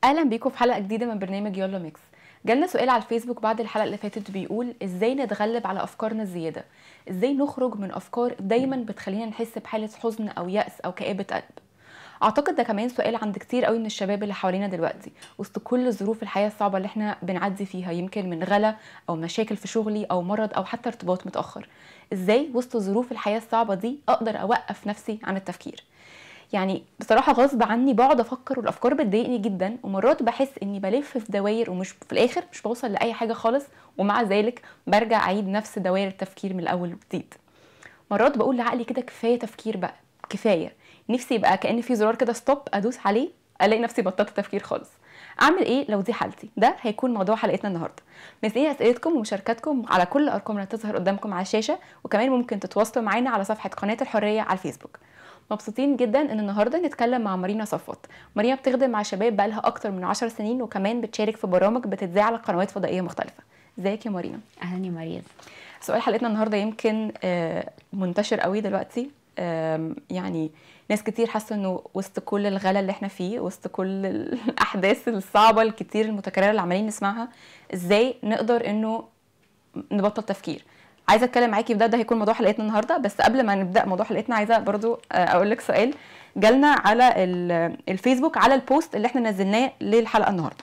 اهلا بيكم في حلقه جديده من برنامج يلا ميكس جالنا سؤال على الفيسبوك بعد الحلقه اللي فاتت بيقول ازاي نتغلب على افكارنا الزياده ازاي نخرج من افكار دايما بتخلينا نحس بحاله حزن او يأس او كآبه قلب اعتقد ده كمان سؤال عند كتير قوي من الشباب اللي حوالينا دلوقتي وسط كل ظروف الحياه الصعبه اللي احنا بنعدي فيها يمكن من غلا او مشاكل في شغلي او مرض او حتى ارتباط متاخر ازاي وسط ظروف الحياه الصعبه دي اقدر اوقف نفسي عن التفكير يعني بصراحه غصب عني بقعد افكر والافكار بتضايقني جدا ومرات بحس اني بلف في دواير ومش في الاخر مش بوصل لاي حاجه خالص ومع ذلك برجع اعيد نفس دوائر التفكير من الاول وجديد مرات بقول لعقلي كده كفايه تفكير بقى كفايه نفسي يبقى كان في زرار كده ستوب ادوس عليه الاقي نفسي بطلت تفكير خالص اعمل ايه لو دي حالتي ده هيكون موضوع حلقتنا النهارده مستنيه اسئلتكم ومشاركاتكم على كل الارقام اللي هتظهر قدامكم على الشاشه وكمان ممكن تتواصلوا معانا على صفحه قناه الحريه على الفيسبوك مبسوطين جدا ان النهارده نتكلم مع مارينا صفوت مارينا بتخدم مع شباب بقالها اكتر من 10 سنين وكمان بتشارك في برامج بتتذاع على قنوات فضائيه مختلفه ازيك يا مارينا اهلا يا مريم سؤال حلقتنا النهارده يمكن آه، منتشر قوي دلوقتي آم، يعني ناس كتير حاسه انه وسط كل الغلا اللي احنا فيه وسط كل الاحداث الصعبه الكتير المتكرره اللي عمالين نسمعها ازاي نقدر انه نبطل تفكير عايزه اتكلم معاكي في ده ده هيكون موضوع حلقتنا النهارده بس قبل ما نبدا موضوع حلقتنا عايزه برضو آه، اقول لك سؤال جالنا على ال- الفيسبوك على البوست اللي احنا نزلناه للحلقه النهارده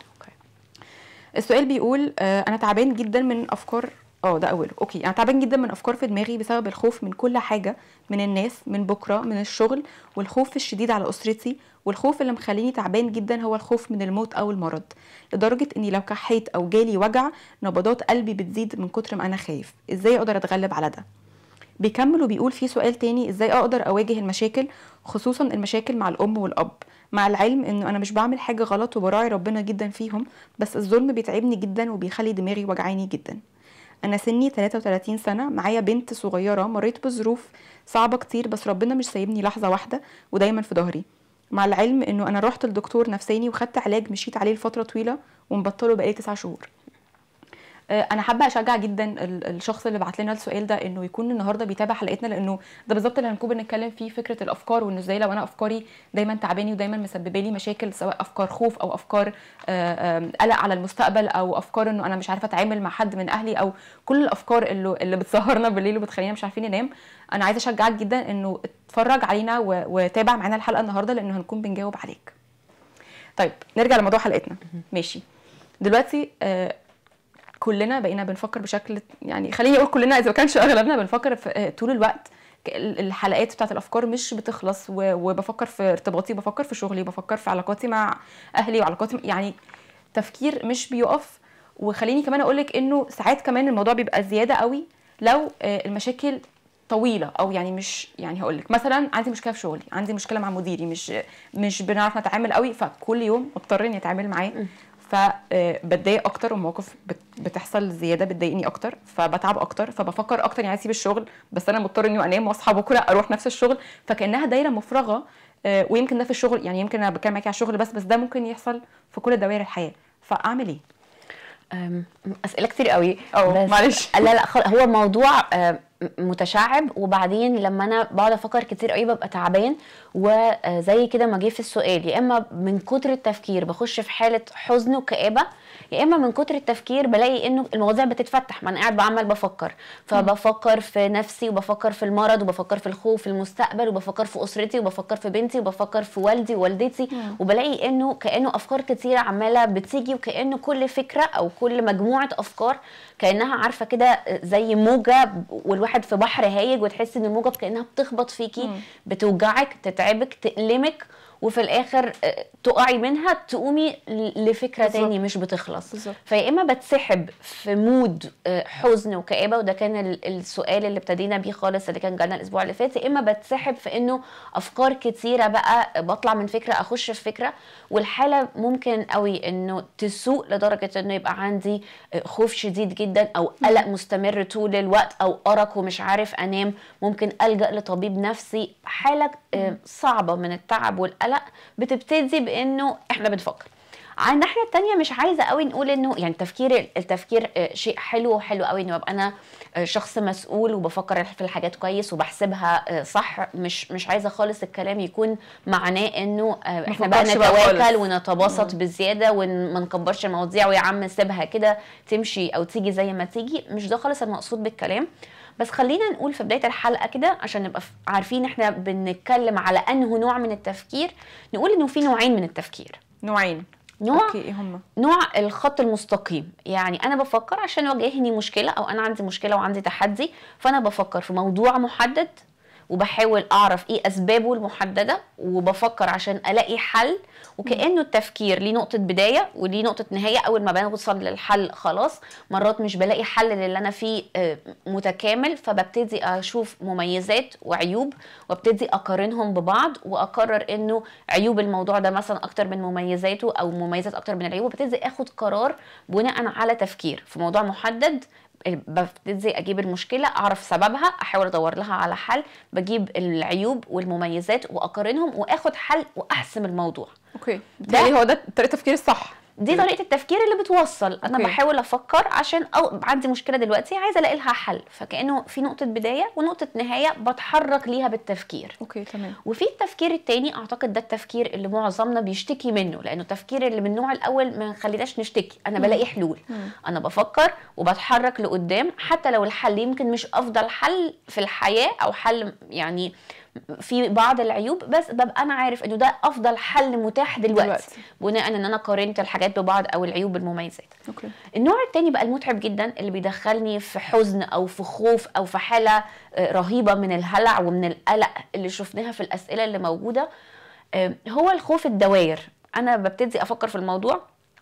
السؤال بيقول آه، انا تعبان جدا من افكار اه ده اوله اوكي انا تعبان جدا من افكار في دماغي بسبب الخوف من كل حاجه من الناس من بكره من الشغل والخوف الشديد على اسرتي والخوف اللي مخليني تعبان جدا هو الخوف من الموت او المرض لدرجه اني لو كحيت او جالي وجع نبضات قلبي بتزيد من كتر ما انا خايف ازاي اقدر اتغلب على ده بيكمل وبيقول في سؤال تاني ازاي اقدر اواجه المشاكل خصوصا المشاكل مع الام والاب مع العلم انه انا مش بعمل حاجه غلط وبراعي ربنا جدا فيهم بس الظلم بيتعبني جدا وبيخلي دماغي وجعاني جدا انا سني 33 سنه معايا بنت صغيره مريت بظروف صعبه كتير بس ربنا مش سايبني لحظه واحده ودايما في ظهري مع العلم انه انا رحت لدكتور نفساني وخدت علاج مشيت عليه لفتره طويله ومبطله بقالي 9 شهور آه، انا حابه اشجع جدا ال- الشخص اللي بعت لنا السؤال ده انه يكون النهارده بيتابع حلقتنا لانه ده بالظبط اللي هنكون بنتكلم فيه فكره الافكار وانه ازاي لو انا افكاري دايما تعباني ودايما مسببه لي مشاكل سواء افكار خوف او افكار آه، آم، قلق على المستقبل او افكار انه انا مش عارفه اتعامل مع حد من اهلي او كل الافكار اللي اللي بتسهرنا بالليل وبتخلينا مش عارفين ننام انا عايزه اشجعك جدا انه اتفرج علينا و- وتابع معانا الحلقه النهارده لانه هنكون بنجاوب عليك طيب نرجع لموضوع حلقتنا ماشي دلوقتي آه، كلنا بقينا بنفكر بشكل يعني خليني اقول كلنا اذا ما كانش اغلبنا بنفكر في آه، طول الوقت ك- ال- الحلقات بتاعت الافكار مش بتخلص و- وبفكر في ارتباطي بفكر في شغلي بفكر في علاقاتي مع اهلي وعلاقاتي يعني تفكير مش بيقف وخليني كمان اقول لك انه ساعات كمان الموضوع بيبقى زياده قوي لو آه، المشاكل طويله او يعني مش يعني هقول لك مثلا عندي مشكله في شغلي عندي مشكله مع مديري مش مش بنعرف نتعامل قوي فكل يوم مضطر اني اتعامل معاه فبتضايق اكتر ومواقف بت- بتحصل زياده بتضايقني اكتر فبتعب اكتر فبفكر اكتر يعني اسيب الشغل بس انا مضطر اني انام واصحى بكره اروح نفس الشغل فكانها دايره مفرغه آه، ويمكن ده في الشغل يعني يمكن انا بتكلم معاكي على الشغل بس بس ده ممكن يحصل في كل دوائر الحياه فاعمل ايه؟ أم، اسئله كتير قوي أه، بس- معلش. لا لا خل- هو موضوع أم، متشعب وبعدين لما انا بقعد افكر كتير قوي ببقى تعبان وزي كده ما جه في السؤال يا اما من كتر التفكير بخش في حاله حزن وكآبه يا اما من كتر التفكير بلاقي انه المواضيع بتتفتح ما انا قاعد بعمل بفكر فبفكر في نفسي وبفكر في المرض وبفكر في الخوف في المستقبل وبفكر في اسرتي وبفكر في بنتي وبفكر في والدي ووالدتي وبلاقي انه كانه افكار كتيره عماله بتيجي وكانه كل فكره او كل مجموعه افكار كانها عارفه كده زي موجه والواحد في بحر هايج وتحس ان الموجه كانها بتخبط فيكي مم. بتوجعك تتعبك تألمك وفي الاخر آه، تقعي منها تقومي ل- لفكره بالظبط. تاني مش بتخلص بالظبط. فيا اما بتسحب في مود آه، حزن وكآبه وده كان ال- السؤال اللي ابتدينا بيه خالص اللي كان جالنا الاسبوع اللي فات يا اما بتسحب في انه افكار كتيره بقى بطلع من فكره اخش في فكره والحاله ممكن قوي انه تسوء لدرجه انه يبقى عندي آه، خوف شديد جدا او قلق مستمر طول الوقت او ارق ومش عارف انام ممكن الجا لطبيب نفسي حاله آه، صعبه من التعب والقلق بتبتدي بانه احنا بنفكر على الناحيه التانية مش عايزه قوي نقول انه يعني التفكير التفكير آه، شيء حلو وحلو قوي انه ابقى انا آه، شخص مسؤول وبفكر في الحاجات كويس وبحسبها آه، صح مش مش عايزه خالص الكلام يكون معناه انه آه، احنا بقى نفكرش بقى نتواكل خالص. ونتباسط بزياده وما نكبرش المواضيع ويا عم سيبها كده تمشي او تيجي زي ما تيجي مش ده خالص المقصود بالكلام بس خلينا نقول في بدايه الحلقه كده عشان نبقى ف- عارفين احنا بنتكلم على انه نوع من التفكير نقول انه في نوعين من التفكير نوعين نوع اوكي ايه هما نوع الخط المستقيم يعني انا بفكر عشان واجهني مشكله او انا عندي مشكله وعندي تحدي فانا بفكر في موضوع محدد وبحاول اعرف ايه اسبابه المحدده وبفكر عشان الاقي حل وكانه التفكير ليه نقطه بدايه وليه نقطه نهايه اول ما بوصل للحل خلاص مرات مش بلاقي حل للي انا فيه آه، متكامل فببتدي اشوف مميزات وعيوب وابتدي اقارنهم ببعض واقرر انه عيوب الموضوع ده مثلا اكتر من مميزاته او مميزات اكتر من العيوب وابتدي اخد قرار بناء على تفكير في موضوع محدد ببتدي اجيب المشكله اعرف سببها احاول ادور لها على حل بجيب العيوب والمميزات واقارنهم واخد حل واحسم الموضوع اوكي ده- ده هو ده طريقه التفكير الصح دي طريقه التفكير اللي بتوصل انا أوكي. بحاول افكر عشان أو عندي مشكله دلوقتي عايزه الاقي لها حل فكانه في نقطه بدايه ونقطه نهايه بتحرك ليها بالتفكير اوكي تمام وفي التفكير التاني اعتقد ده التفكير اللي معظمنا بيشتكي منه لانه التفكير اللي من النوع الاول ما خليناش نشتكي انا بلاقي حلول مم. انا بفكر وبتحرك لقدام حتى لو الحل يمكن مش افضل حل في الحياه او حل يعني في بعض العيوب بس ببقى انا عارف انه ده افضل حل متاح دلوقتي, دلوقتي. بناء ان انا قارنت الحاجات ببعض او العيوب بالمميزات اوكي النوع التاني بقى المتعب جدا اللي بيدخلني في حزن او في خوف او في حاله آه، رهيبه من الهلع ومن القلق اللي شفناها في الاسئله اللي موجوده آه، هو الخوف الدواير انا ببتدي افكر في الموضوع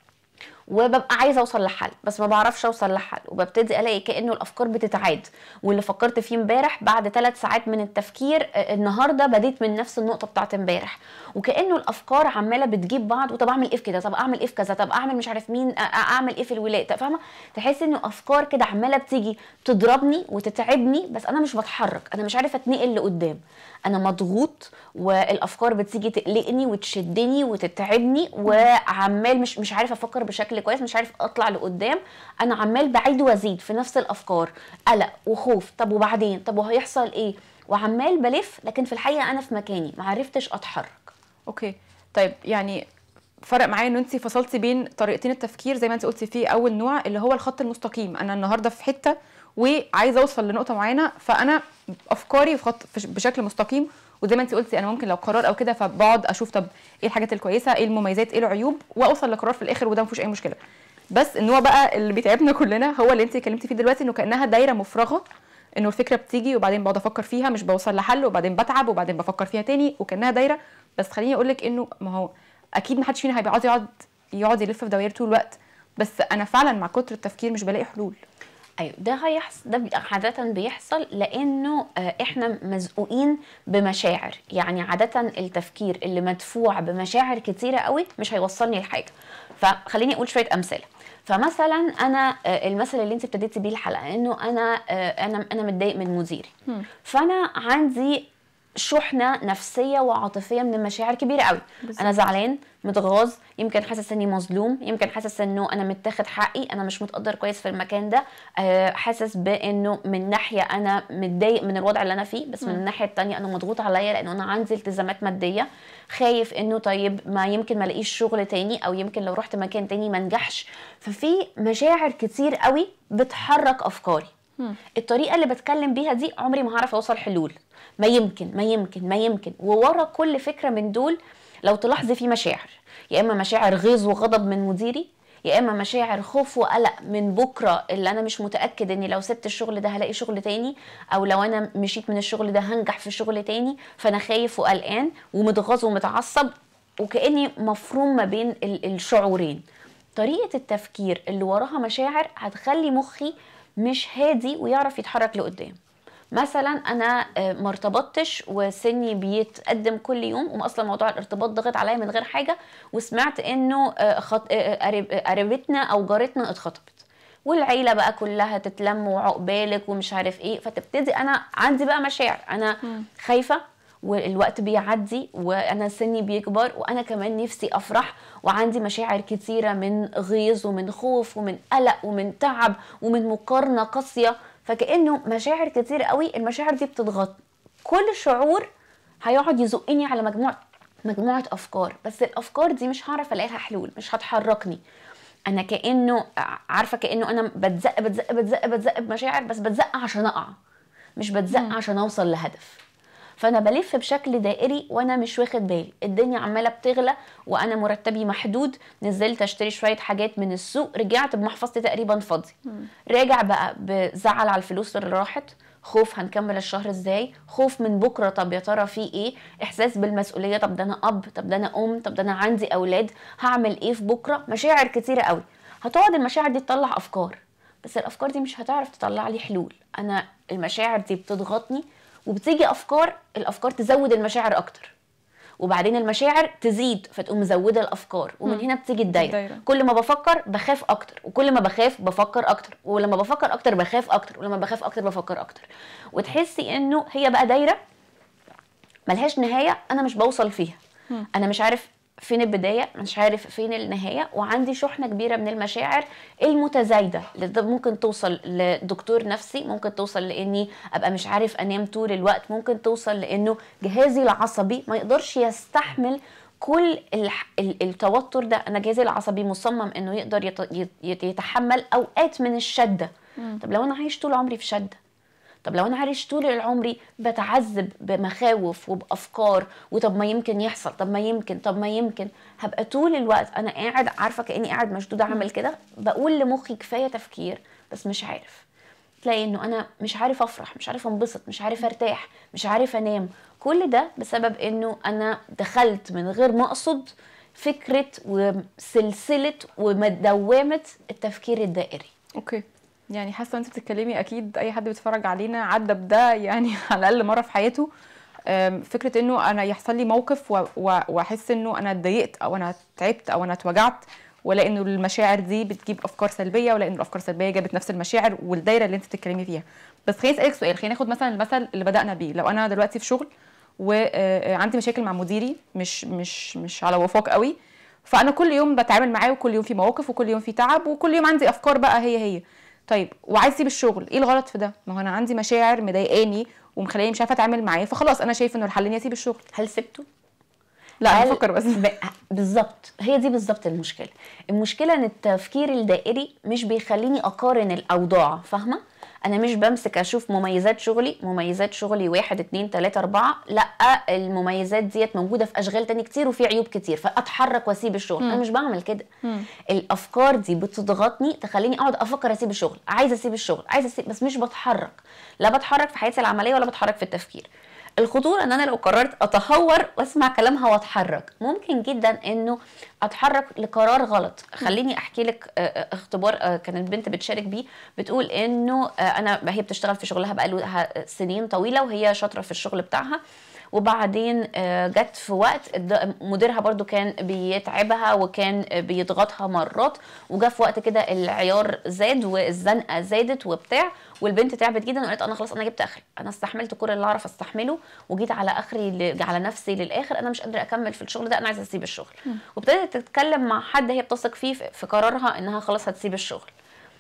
وببقى عايزه اوصل لحل بس ما بعرفش اوصل لحل وببتدي الاقي كانه الافكار بتتعاد واللي فكرت فيه امبارح بعد ثلاث ساعات من التفكير آه، النهارده بديت من نفس النقطه بتاعت امبارح وكانه الافكار عماله بتجيب بعض وطب اعمل ايه في كده طب اعمل ايه في كذا طب اعمل مش عارف مين آه، آه، اعمل ايه في الولايه طب فاهمه تحس انه افكار كده عماله بتيجي تضربني وتتعبني بس انا مش بتحرك انا مش عارفه اتنقل لقدام انا مضغوط والافكار بتيجي تقلقني وتشدني وتتعبني وعمال مش مش عارفه افكر بشكل كويس مش عارف اطلع لقدام انا عمال بعيد وازيد في نفس الافكار قلق وخوف طب وبعدين طب وهيحصل ايه وعمال بلف لكن في الحقيقه انا في مكاني ما عرفتش اتحرك اوكي طيب يعني فرق معايا ان انت فصلتي بين طريقتين التفكير زي ما انت قلتي في اول نوع اللي هو الخط المستقيم انا النهارده في حته وعايزه اوصل لنقطه معينه فانا افكاري في خط في- بشكل مستقيم وزي ما انت قلتي انا ممكن لو قرار او كده فبقعد اشوف طب ايه الحاجات الكويسه ايه المميزات ايه العيوب واوصل لقرار في الاخر وده مفيهوش اي مشكله بس النوع بقى اللي بيتعبنا كلنا هو اللي انت اتكلمتي فيه دلوقتي انه كانها دايره مفرغه انه الفكره بتيجي وبعدين بقعد افكر فيها مش بوصل لحل وبعدين بتعب وبعدين بفكر فيها تاني وكانها دايره بس خليني اقول لك انه ما هو اكيد ما حدش فينا هيبقى عاوز يقعد يقعد يلف في دوائر طول الوقت بس انا فعلا مع كتر التفكير مش بلاقي حلول ايوه ده هيحصل ده بي- عاده بيحصل لانه آه، احنا مزقوقين بمشاعر يعني عاده التفكير اللي مدفوع بمشاعر كتيره قوي مش هيوصلني لحاجه فخليني اقول شويه امثله فمثلا انا آه، المثل اللي انت ابتديتي بيه الحلقه انه انا آه، انا انا متضايق من مديري فانا عندي شحنه نفسيه وعاطفيه من المشاعر كبيره قوي بالظبط. انا زعلان متغاظ يمكن حاسس اني مظلوم يمكن حاسس انه انا متاخد حقي انا مش متقدر كويس في المكان ده آه، حاسس بانه من ناحيه انا متضايق من الوضع اللي انا فيه بس من الناحيه التانية انا مضغوط عليا لانه انا عندي التزامات ماديه خايف انه طيب ما يمكن ما الاقيش شغل تاني او يمكن لو رحت مكان تاني ما انجحش ففي مشاعر كتير قوي بتحرك افكاري الطريقه اللي بتكلم بيها دي عمري ما هعرف اوصل حلول ما يمكن ما يمكن ما يمكن وورا كل فكره من دول لو تلاحظي في مشاعر يا اما مشاعر غيظ وغضب من مديري يا اما مشاعر خوف وقلق من بكره اللي انا مش متاكد اني لو سبت الشغل ده هلاقي شغل تاني او لو انا مشيت من الشغل ده هنجح في شغل تاني فانا خايف وقلقان ومتغاظ ومتعصب وكاني مفروم ما بين ال- الشعورين طريقه التفكير اللي وراها مشاعر هتخلي مخي مش هادي ويعرف يتحرك لقدام مثلا انا آه، ما ارتبطتش وسني بيتقدم كل يوم واصلا موضوع الارتباط ضغط عليا من غير حاجه وسمعت انه آه، خط... آه، آه، قريب- آه، قريبتنا او جارتنا اتخطبت والعيله بقى كلها تتلم وعقبالك ومش عارف ايه فتبتدي انا عندي بقى مشاعر انا خايفه والوقت بيعدي وانا سني بيكبر وانا كمان نفسي افرح وعندي مشاعر كتيره من غيظ ومن خوف ومن قلق ومن تعب ومن مقارنه قاسيه فكانه مشاعر كتير قوي المشاعر دي بتضغط كل شعور هيقعد يزقني على مجموعه مجموعه افكار بس الافكار دي مش هعرف الاقي لها حلول مش هتحركني انا كانه عارفه كانه انا بتزق بتزق بتزق بتزق بمشاعر بس بتزق عشان اقع مش بتزق عشان اوصل لهدف فانا بلف بشكل دائري وانا مش واخد بالي الدنيا عماله بتغلى وانا مرتبي محدود نزلت اشتري شويه حاجات من السوق رجعت بمحفظتي تقريبا فاضيه راجع بقى بزعل على الفلوس اللي راحت خوف هنكمل الشهر ازاي خوف من بكره طب يا ترى في ايه احساس بالمسؤوليه طب ده انا اب طب ده انا ام طب ده انا عندي اولاد هعمل ايه في بكره مشاعر كتيره قوي هتقعد المشاعر دي تطلع افكار بس الافكار دي مش هتعرف تطلع لي حلول انا المشاعر دي بتضغطني وبتيجي افكار الافكار تزود المشاعر اكتر وبعدين المشاعر تزيد فتقوم مزوده الافكار ومن مم. هنا بتيجي الدايره الدايرة. كل ما بفكر بخاف اكتر وكل ما بخاف بفكر اكتر ولما بفكر اكتر بخاف اكتر ولما بخاف اكتر بفكر اكتر وتحسي انه هي بقى دايره ملهاش نهايه انا مش بوصل فيها مم. انا مش عارف فين البدايه مش عارف فين النهايه وعندي شحنه كبيره من المشاعر المتزايده اللي ده ممكن توصل لدكتور نفسي ممكن توصل لاني ابقى مش عارف انام طول الوقت ممكن توصل لانه جهازي العصبي ما يقدرش يستحمل كل الح... ال- التوتر ده انا جهازي العصبي مصمم انه يقدر يت... يت- يتحمل اوقات من الشده طب لو انا عايش طول عمري في شده طب لو انا عايش طول عمري بتعذب بمخاوف وبافكار وطب ما يمكن يحصل طب ما يمكن طب ما يمكن هبقى طول الوقت انا قاعد عارفه كاني قاعد مشدوده عامل كده بقول لمخي كفايه تفكير بس مش عارف تلاقي انه انا مش عارف افرح مش عارف انبسط مش عارف ارتاح مش عارف انام كل ده بسبب انه انا دخلت من غير ما اقصد فكره وسلسله ومدوامه التفكير الدائري اوكي يعني حاسه انت بتتكلمي اكيد اي حد بيتفرج علينا عدى بده يعني على الاقل مره في حياته أم، فكره انه انا يحصل لي موقف و- و- واحس انه انا اتضايقت او انا تعبت او انا اتوجعت ولا انه المشاعر دي بتجيب افكار سلبيه ولا انه الافكار السلبيه جابت نفس المشاعر والدايره اللي انت بتتكلمي فيها بس خليني اسالك سؤال خلينا ناخد مثلا المثل اللي بدانا بيه لو انا دلوقتي في شغل وعندي مشاكل مع مديري مش مش مش على وفاق قوي فانا كل يوم بتعامل معاه وكل يوم في مواقف وكل يوم في تعب وكل يوم عندي افكار بقى هي هي طيب وعايز اسيب الشغل ايه الغلط في ده ما هو انا عندي مشاعر مضايقاني ومخليني مش عارفه اتعامل معاه فخلاص انا شايف انه الحل اني اسيب الشغل هل سبته لا هل- انا بفكر بس ب- بالظبط هي دي بالظبط المشكله المشكله ان التفكير الدائري مش بيخليني اقارن الاوضاع فاهمه انا مش بمسك اشوف مميزات شغلي مميزات شغلي واحد اتنين تلاته اربعه لا المميزات ديت موجوده في اشغال تاني كتير وفي عيوب كتير فاتحرك واسيب الشغل انا مش بعمل كده مم. الافكار دي بتضغطني تخليني اقعد افكر اسيب الشغل عايزه اسيب الشغل عايزه اسيب بس مش بتحرك لا بتحرك في حياتي العمليه ولا بتحرك في التفكير الخطوره ان انا لو قررت اتهور واسمع كلامها واتحرك ممكن جدا انه اتحرك لقرار غلط خليني احكي لك آه، آه، اختبار آه، كانت بنت بتشارك بيه بتقول انه آه، انا هي بتشتغل في شغلها بقالها سنين طويله وهي شاطره في الشغل بتاعها وبعدين آه، جت في وقت الد- مديرها برضو كان بيتعبها وكان آه، بيضغطها مرات وجا في وقت كده العيار زاد والزنقه زادت وبتاع والبنت تعبت جدا وقالت انا خلاص انا جبت اخري انا استحملت كل اللي اعرف استحمله وجيت على اخري ل- على نفسي للاخر انا مش قادره اكمل في الشغل ده انا عايزه اسيب الشغل وابتدت تتكلم مع حد هي بتثق فيه في في قرارها انها خلاص هتسيب الشغل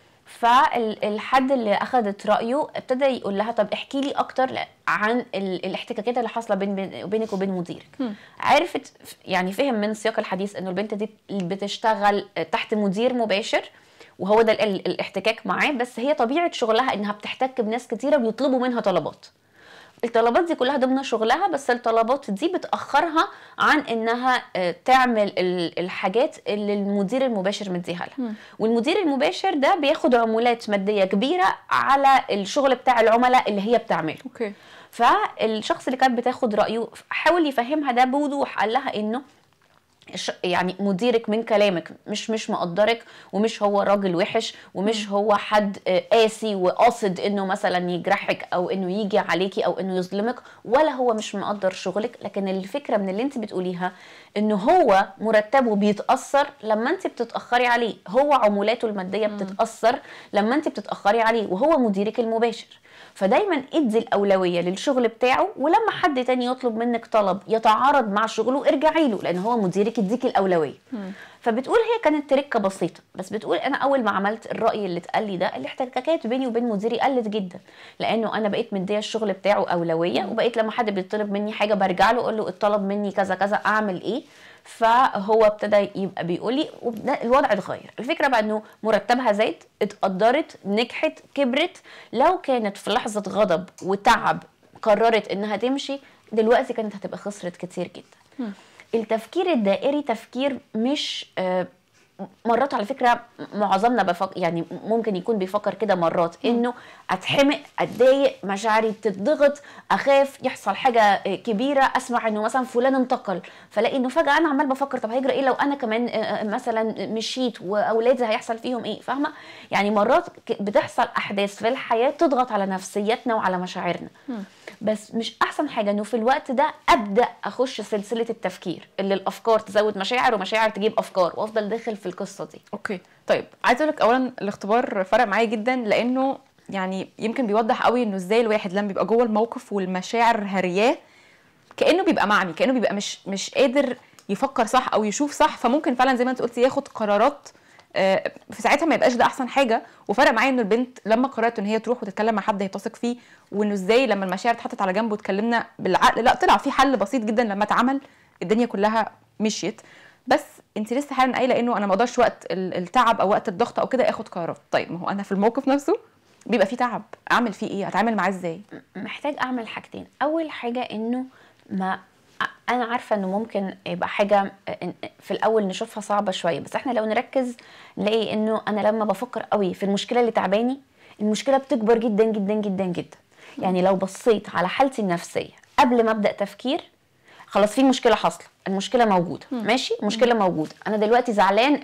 فالحد اللي اخذت رايه ابتدى يقول لها طب احكي لي اكتر ل- عن ال- الاحتكاكات اللي حاصله بين بين- بينك وبين مديرك مم. عرفت يعني فهم من سياق الحديث انه البنت دي بتشتغل تحت مدير مباشر وهو ده ال- الاحتكاك معاه بس هي طبيعه شغلها انها بتحتك بناس كتيره بيطلبوا منها طلبات الطلبات دي كلها ضمن شغلها بس الطلبات دي بتأخرها عن انها آه، تعمل ال- الحاجات اللي المدير المباشر مديها لها مم. والمدير المباشر ده بياخد عمولات مادية كبيرة على الشغل بتاع العملاء اللي هي بتعمله اوكي فالشخص اللي كانت بتاخد رأيه حاول يفهمها ده بوضوح قال لها انه الش- يعني مديرك من كلامك مش مش مقدرك ومش هو راجل وحش ومش هو حد آه، قاسي وقاصد انه مثلا يجرحك او انه يجي عليكي او انه يظلمك ولا هو مش مقدر شغلك لكن الفكره من اللي انت بتقوليها انه هو مرتبه بيتاثر لما انت بتتاخري عليه هو عمولاته الماديه بتتاثر لما انت بتتاخري عليه وهو مديرك المباشر فدايما ادي الاولويه للشغل بتاعه ولما حد تاني يطلب منك طلب يتعارض مع شغله ارجعي له لان هو مديرك يديك الاولويه فبتقول هي كانت تركه بسيطه بس بتقول انا اول ما عملت الراي اللي اتقال لي ده الاحتكاكات بيني وبين مديري قلت جدا لانه انا بقيت مديه الشغل بتاعه اولويه وبقيت لما حد بيطلب مني حاجه برجع له اقول له اتطلب مني كذا كذا اعمل ايه فهو ابتدى يبقى بيقول لي الوضع اتغير الفكره بقى انه مرتبها زاد اتقدرت نجحت كبرت لو كانت في لحظه غضب وتعب قررت انها تمشي دلوقتي كانت هتبقى خسرت كتير جدا التفكير الدائري تفكير مش آه، مرات على فكره معظمنا بفكر يعني ممكن يكون بيفكر كده مرات انه اتحمق اتضايق مشاعري تتضغط اخاف يحصل حاجه كبيره اسمع انه مثلا فلان انتقل فلاقي انه فجاه انا عمال بفكر طب هيجرى ايه لو انا كمان آه، آه، مثلا مشيت واولادي هيحصل فيهم ايه فاهمه يعني مرات ك- بتحصل احداث في الحياه تضغط على نفسيتنا وعلى مشاعرنا بس مش احسن حاجه انه في الوقت ده ابدا اخش سلسله التفكير اللي الافكار تزود مشاعر ومشاعر تجيب افكار وافضل داخل في القصه دي اوكي طيب عايزه اقول لك اولا الاختبار فرق معايا جدا لانه يعني يمكن بيوضح قوي انه ازاي الواحد لما بيبقى جوه الموقف والمشاعر هرياه كانه بيبقى معمي كانه بيبقى مش مش قادر يفكر صح او يشوف صح فممكن فعلا زي ما انت قلتي ياخد قرارات آه، في ساعتها ما يبقاش ده احسن حاجه وفرق معايا انه البنت لما قررت ان هي تروح وتتكلم مع حد هي بتثق فيه وانه ازاي لما المشاعر اتحطت على جنب واتكلمنا بالعقل لا طلع في حل بسيط جدا لما اتعمل الدنيا كلها مشيت بس انت لسه حالا قايله انه انا ما اقدرش وقت ال- التعب او وقت الضغط او كده اخد قرارات طيب ما هو انا في الموقف نفسه بيبقى فيه تعب اعمل فيه ايه اتعامل معاه ازاي محتاج اعمل حاجتين اول حاجه انه ما انا عارفه انه ممكن يبقى حاجه في الاول نشوفها صعبه شويه بس احنا لو نركز نلاقي انه انا لما بفكر قوي في المشكله اللي تعباني المشكله بتكبر جدا جدا جدا جدا يعني لو بصيت على حالتي النفسيه قبل ما ابدا تفكير خلاص في مشكله حاصله المشكله موجوده ماشي المشكله موجوده انا دلوقتي زعلان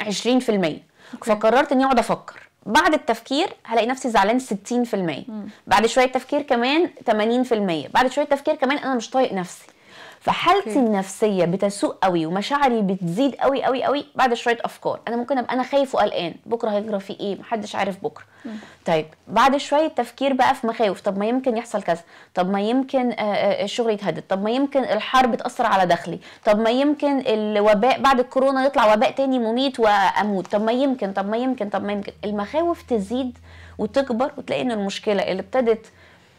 20% فقررت اني اقعد افكر بعد التفكير هلاقي نفسي زعلان 60% بعد شويه تفكير كمان 80% بعد شويه تفكير كمان انا مش طايق نفسي فحالتي أوكي. النفسيه بتسوء قوي ومشاعري بتزيد قوي قوي قوي بعد شويه افكار انا ممكن ابقى انا خايف وقلقان بكره هيجرى في ايه محدش عارف بكره طيب بعد شويه تفكير بقى في مخاوف طب ما يمكن يحصل كذا طب ما يمكن آه، آه، الشغل يتهدد طب ما يمكن الحرب تاثر على دخلي طب ما يمكن الوباء بعد الكورونا يطلع وباء تاني مميت واموت طب ما يمكن طب ما يمكن طب ما يمكن المخاوف تزيد وتكبر وتلاقي ان المشكله اللي ابتدت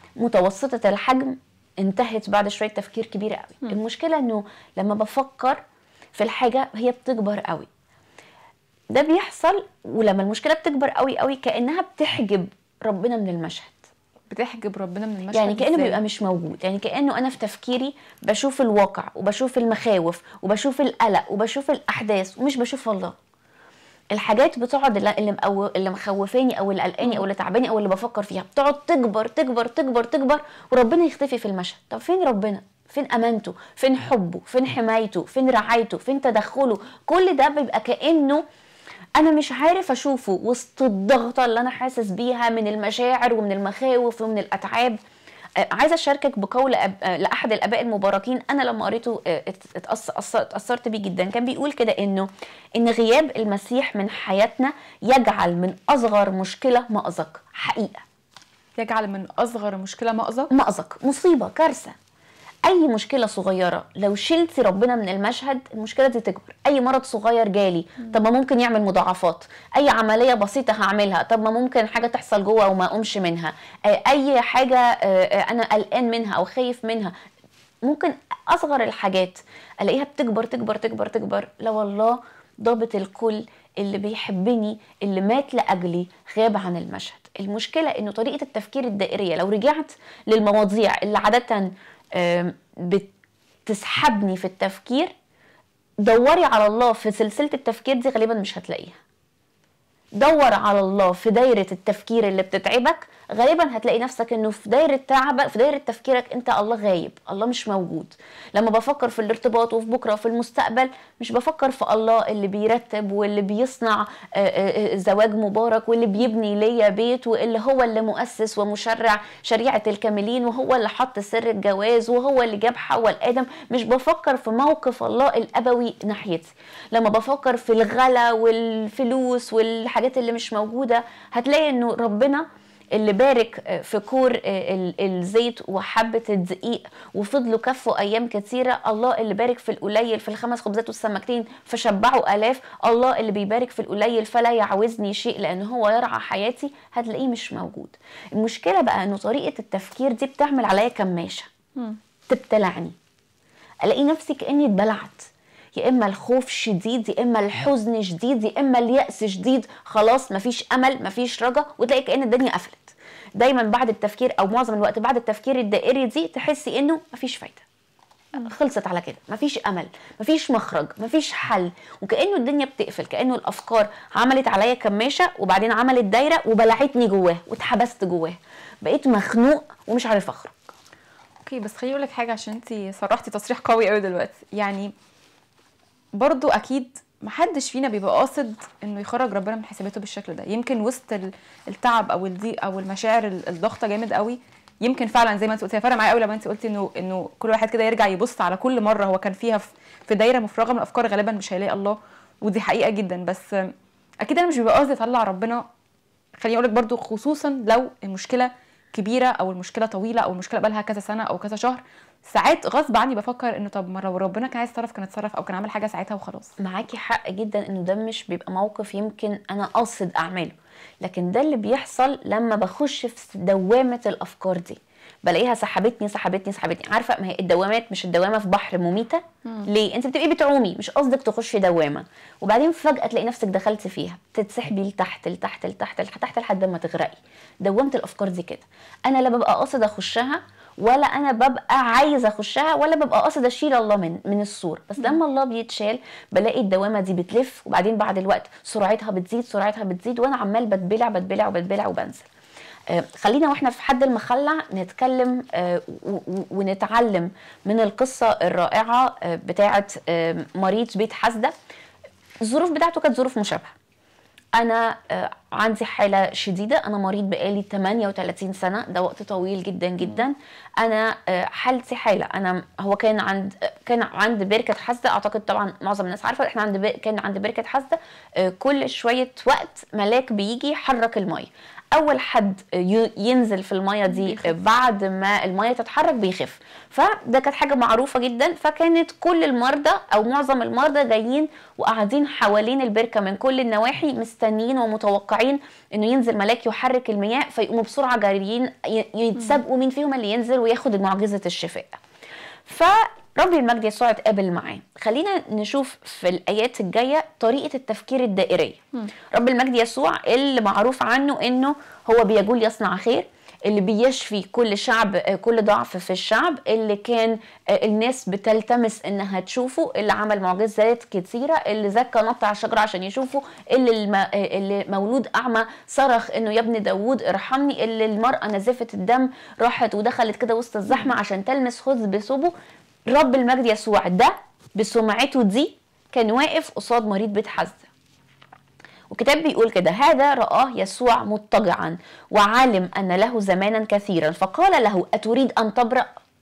متوسطه الحجم انتهت بعد شويه تفكير كبير قوي المشكله انه لما بفكر في الحاجه هي بتكبر قوي ده بيحصل ولما المشكله بتكبر قوي قوي كانها بتحجب ربنا من المشهد بتحجب ربنا من المشهد يعني كانه إزاي؟ بيبقى مش موجود يعني كانه انا في تفكيري بشوف الواقع وبشوف المخاوف وبشوف القلق وبشوف الاحداث ومش بشوف الله الحاجات بتقعد اللي اللي, مقو... اللي مخوفاني او اللي قلقاني او اللي تعباني او اللي بفكر فيها بتقعد تكبر تكبر تكبر تكبر وربنا يختفي في المشهد طب فين ربنا فين امانته فين حبه فين حمايته فين رعايته فين تدخله كل ده بيبقى كانه انا مش عارف اشوفه وسط الضغطه اللي انا حاسس بيها من المشاعر ومن المخاوف ومن الاتعاب آه، عايزه اشاركك بقول أب... آه، لاحد الاباء المباركين انا لما قريته آه، ات- اتأث- أث- اتاثرت بيه جدا كان بيقول كده انه ان غياب المسيح من حياتنا يجعل من اصغر مشكله مأزق حقيقه يجعل من اصغر مشكله مأزق مأزق مصيبه كارثه اي مشكله صغيره لو شلتي ربنا من المشهد المشكله دي تكبر اي مرض صغير جالي طب ما ممكن يعمل مضاعفات اي عمليه بسيطه هعملها طب ما ممكن حاجه تحصل جوه وما اقومش منها آه، اي حاجه آه، آه، انا قلقان منها او خايف منها ممكن اصغر الحاجات الاقيها بتكبر تكبر تكبر تكبر لا والله ضابط الكل اللي بيحبني اللي مات لاجلي غاب عن المشهد المشكله انه طريقه التفكير الدائريه لو رجعت للمواضيع اللي عاده آم، بتسحبني في التفكير دوري على الله في سلسله التفكير دي غالبا مش هتلاقيها دور على الله في دايرة التفكير اللي بتتعبك غالبا هتلاقي نفسك انه في دايرة تعبك في دايرة تفكيرك انت الله غايب الله مش موجود لما بفكر في الارتباط وفي بكرة وفي المستقبل مش بفكر في الله اللي بيرتب واللي بيصنع آه، آه، آه، زواج مبارك واللي بيبني ليا بيت واللي هو اللي مؤسس ومشرع شريعة الكاملين وهو اللي حط سر الجواز وهو اللي جاب حواء لآدم مش بفكر في موقف الله الأبوي ناحيتي لما بفكر في الغلا والفلوس والحاجات اللي مش موجودة هتلاقي انه ربنا اللي بارك آه، في كور آه، ال- الزيت وحبه الدقيق وفضلوا كفوا ايام كثيره الله اللي بارك في القليل في الخمس خبزات والسمكتين فشبعوا الاف الله اللي بيبارك في القليل فلا يعوزني شيء لان هو يرعى حياتي هتلاقيه مش موجود المشكله بقى انه طريقه التفكير دي بتعمل عليا كماشه تبتلعني الاقي نفسي كاني اتبلعت يا اما الخوف شديد يا اما الحزن شديد يا اما اليأس شديد خلاص مفيش امل مفيش رجا وتلاقي كأن الدنيا قفلت دايما بعد التفكير او معظم الوقت بعد التفكير الدائري دي تحسي انه مفيش فايده خلصت على كده مفيش امل مفيش مخرج مفيش حل وكانه الدنيا بتقفل كانه الافكار عملت عليا كماشه وبعدين عملت دايره وبلعتني جواه واتحبست جواه بقيت مخنوق ومش عارف اخرج اوكي بس خليني اقول لك حاجه عشان انت صرحتي تصريح قوي قوي دلوقتي يعني برضو اكيد محدش فينا بيبقى قاصد انه يخرج ربنا من حساباته بالشكل ده يمكن وسط ال- التعب او الضيق او المشاعر ال- الضغطه جامد قوي يمكن فعلا زي ما انت قلتي فرق معايا قوي لما انت قلتي انه انه كل واحد كده يرجع يبص على كل مره هو كان فيها في- في دايره مفرغه من الافكار غالبا مش هيلاقي الله ودي حقيقه جدا بس اكيد انا مش بيبقى قصدي اطلع ربنا خليني اقول لك برضو خصوصا لو المشكله كبيره او المشكله طويله او المشكله بقالها كذا سنه او كذا شهر ساعات غصب عني بفكر انه طب ما لو ربنا كان عايز يتصرف كان اتصرف او كان عمل حاجه ساعتها وخلاص معاكي حق جدا انه ده مش بيبقى موقف يمكن انا قاصد اعمله لكن ده اللي بيحصل لما بخش في دوامه الافكار دي بلاقيها سحبتني سحبتني سحبتني عارفه ما هي الدوامات مش الدوامه في بحر مميته ليه انت بتبقي بتعومي مش قصدك تخشي دوامه وبعدين فجاه تلاقي نفسك دخلت فيها تتسحبي لتحت لتحت لتحت لتحت لحد ما تغرقي دوامه الافكار دي كده انا لا ببقى قاصد اخشها ولا انا ببقى عايزه اخشها ولا ببقى قاصد اشيل الله من من الصور بس لما الله بيتشال بلاقي الدوامه دي بتلف وبعدين بعد الوقت سرعتها بتزيد سرعتها بتزيد وانا عمال بتبلع بتبلع وبتبلع وبنزل آه، خلينا واحنا في حد المخلع نتكلم آه، و- و- ونتعلم من القصه الرائعه آه، بتاعه آه، مريض بيت حسده الظروف بتاعته كانت ظروف مشابهه انا آه، عندي حاله شديده انا مريض بقالي 38 سنه ده وقت طويل جدا جدا انا آه، حالتي حاله انا هو كان عند آه، كان عند بركه حسده اعتقد طبعا معظم الناس عارفه احنا عند بر- كان عند بركه حسده آه، كل شويه وقت ملاك بيجي يحرك الميه اول حد ي- ينزل في الميه دي بيخف. بعد ما الميه تتحرك بيخف فده كانت حاجه معروفه جدا فكانت كل المرضى او معظم المرضى جايين وقاعدين حوالين البركه من كل النواحي مستنيين ومتوقعين انه ينزل ملاك يحرك المياه فيقوموا بسرعه جاريين ي- يتسابقوا مين فيهم اللي ينزل وياخد معجزه الشفاء فرب المجد يسوع اتقابل معاه خلينا نشوف في الايات الجايه طريقه التفكير الدائريه رب المجد يسوع اللي معروف عنه انه هو بيجول يصنع خير اللي بيشفي كل شعب آه، كل ضعف في الشعب اللي كان آه، الناس بتلتمس انها تشوفه اللي عمل معجزات كتيره اللي زكى نط على الشجره عشان يشوفه اللي الم... آه، اللي مولود اعمى صرخ انه يا ابن داوود ارحمني اللي المراه نزفه الدم راحت ودخلت كده وسط الزحمه عشان تلمس خذ بثوبه رب المجد يسوع ده بسمعته دي كان واقف قصاد مريض بيت حزه وكتاب بيقول كده هذا رآه يسوع مضطجعا وعالم أن له زمانا كثيرا فقال له أتريد أن تبرأ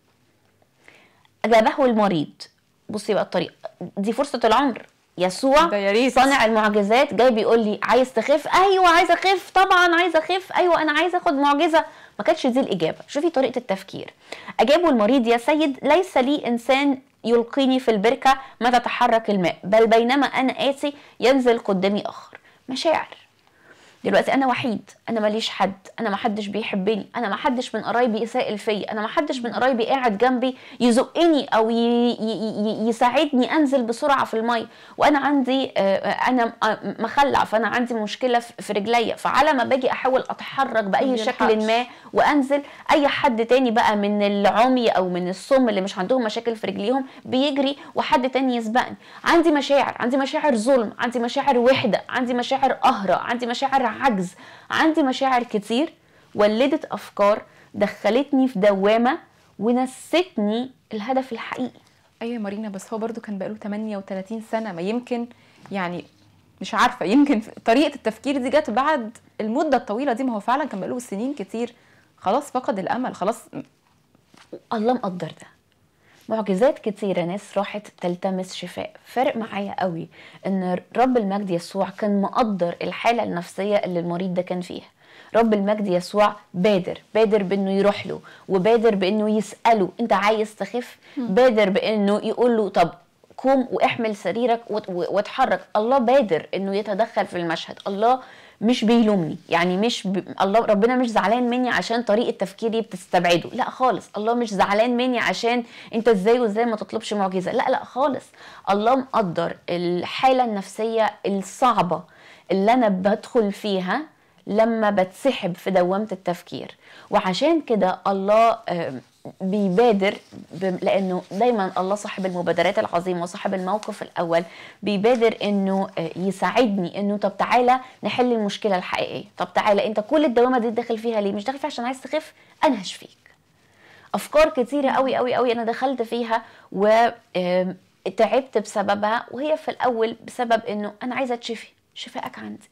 أجابه المريض بصي بقى الطريقة دي فرصة العمر يسوع ده يا ريت. صانع المعجزات جاي بيقول لي عايز تخف ايوه عايز اخف طبعا عايز اخف ايوه انا عايز اخد معجزه ما كانتش دي الاجابه شوفي طريقه التفكير اجابه المريض يا سيد ليس لي انسان يلقيني في البركه ما تتحرك الماء بل بينما انا اتي ينزل قدامي اخر مشاعر دلوقتي انا وحيد انا ماليش حد انا ما حدش بيحبني انا ما حدش من قرايبي يسائل فيا انا ما حدش من قرايبي قاعد جنبي يزقني او ي... ي... ي... يساعدني انزل بسرعه في الميه وانا عندي آه، آه، انا آه، مخلع فانا عندي مشكله في في رجليا فعلى ما باجي احاول اتحرك باي مبيلحقش. شكل ما وانزل اي حد تاني بقى من العمي او من الصم اللي مش عندهم مشاكل في رجليهم بيجري وحد تاني يسبقني عندي مشاعر عندي مشاعر ظلم عندي مشاعر وحده عندي مشاعر قهره عندي مشاعر عجز عندي مشاعر كتير ولدت افكار دخلتني في دوامه ونستني الهدف الحقيقي ايوه يا مارينا بس هو برضو كان بقاله 38 سنه ما يمكن يعني مش عارفه يمكن طريقه التفكير دي جت بعد المده الطويله دي ما هو فعلا كان بقاله سنين كتير خلاص فقد الامل خلاص الله مقدر ده معجزات كتيرة ناس راحت تلتمس شفاء فرق معايا قوي ان رب المجد يسوع كان مقدر الحالة النفسية اللي المريض ده كان فيها رب المجد يسوع بادر بادر بانه يروح له وبادر بانه يساله انت عايز تخف بادر بانه يقول له طب قوم واحمل سريرك وات- واتحرك الله بادر انه يتدخل في المشهد الله مش بيلومني يعني مش ب... الله ربنا مش زعلان مني عشان طريقه تفكيري بتستبعده لا خالص الله مش زعلان مني عشان انت ازاي وازاي ما تطلبش معجزه لا لا خالص الله مقدر الحاله النفسيه الصعبه اللي انا بدخل فيها لما بتسحب في دوامه التفكير وعشان كده الله آم، بيبادر ب- لانه دايما الله صاحب المبادرات العظيمه وصاحب الموقف الاول بيبادر انه آه، يساعدني انه طب تعالى نحل المشكله الحقيقيه طب تعالى انت كل الدوامه دي داخل فيها ليه مش داخل فيها عشان عايز تخف انا هشفيك افكار كتيره قوي قوي قوي انا دخلت فيها وتعبت بسببها وهي في الاول بسبب انه انا عايزه اتشفي شفائك عندي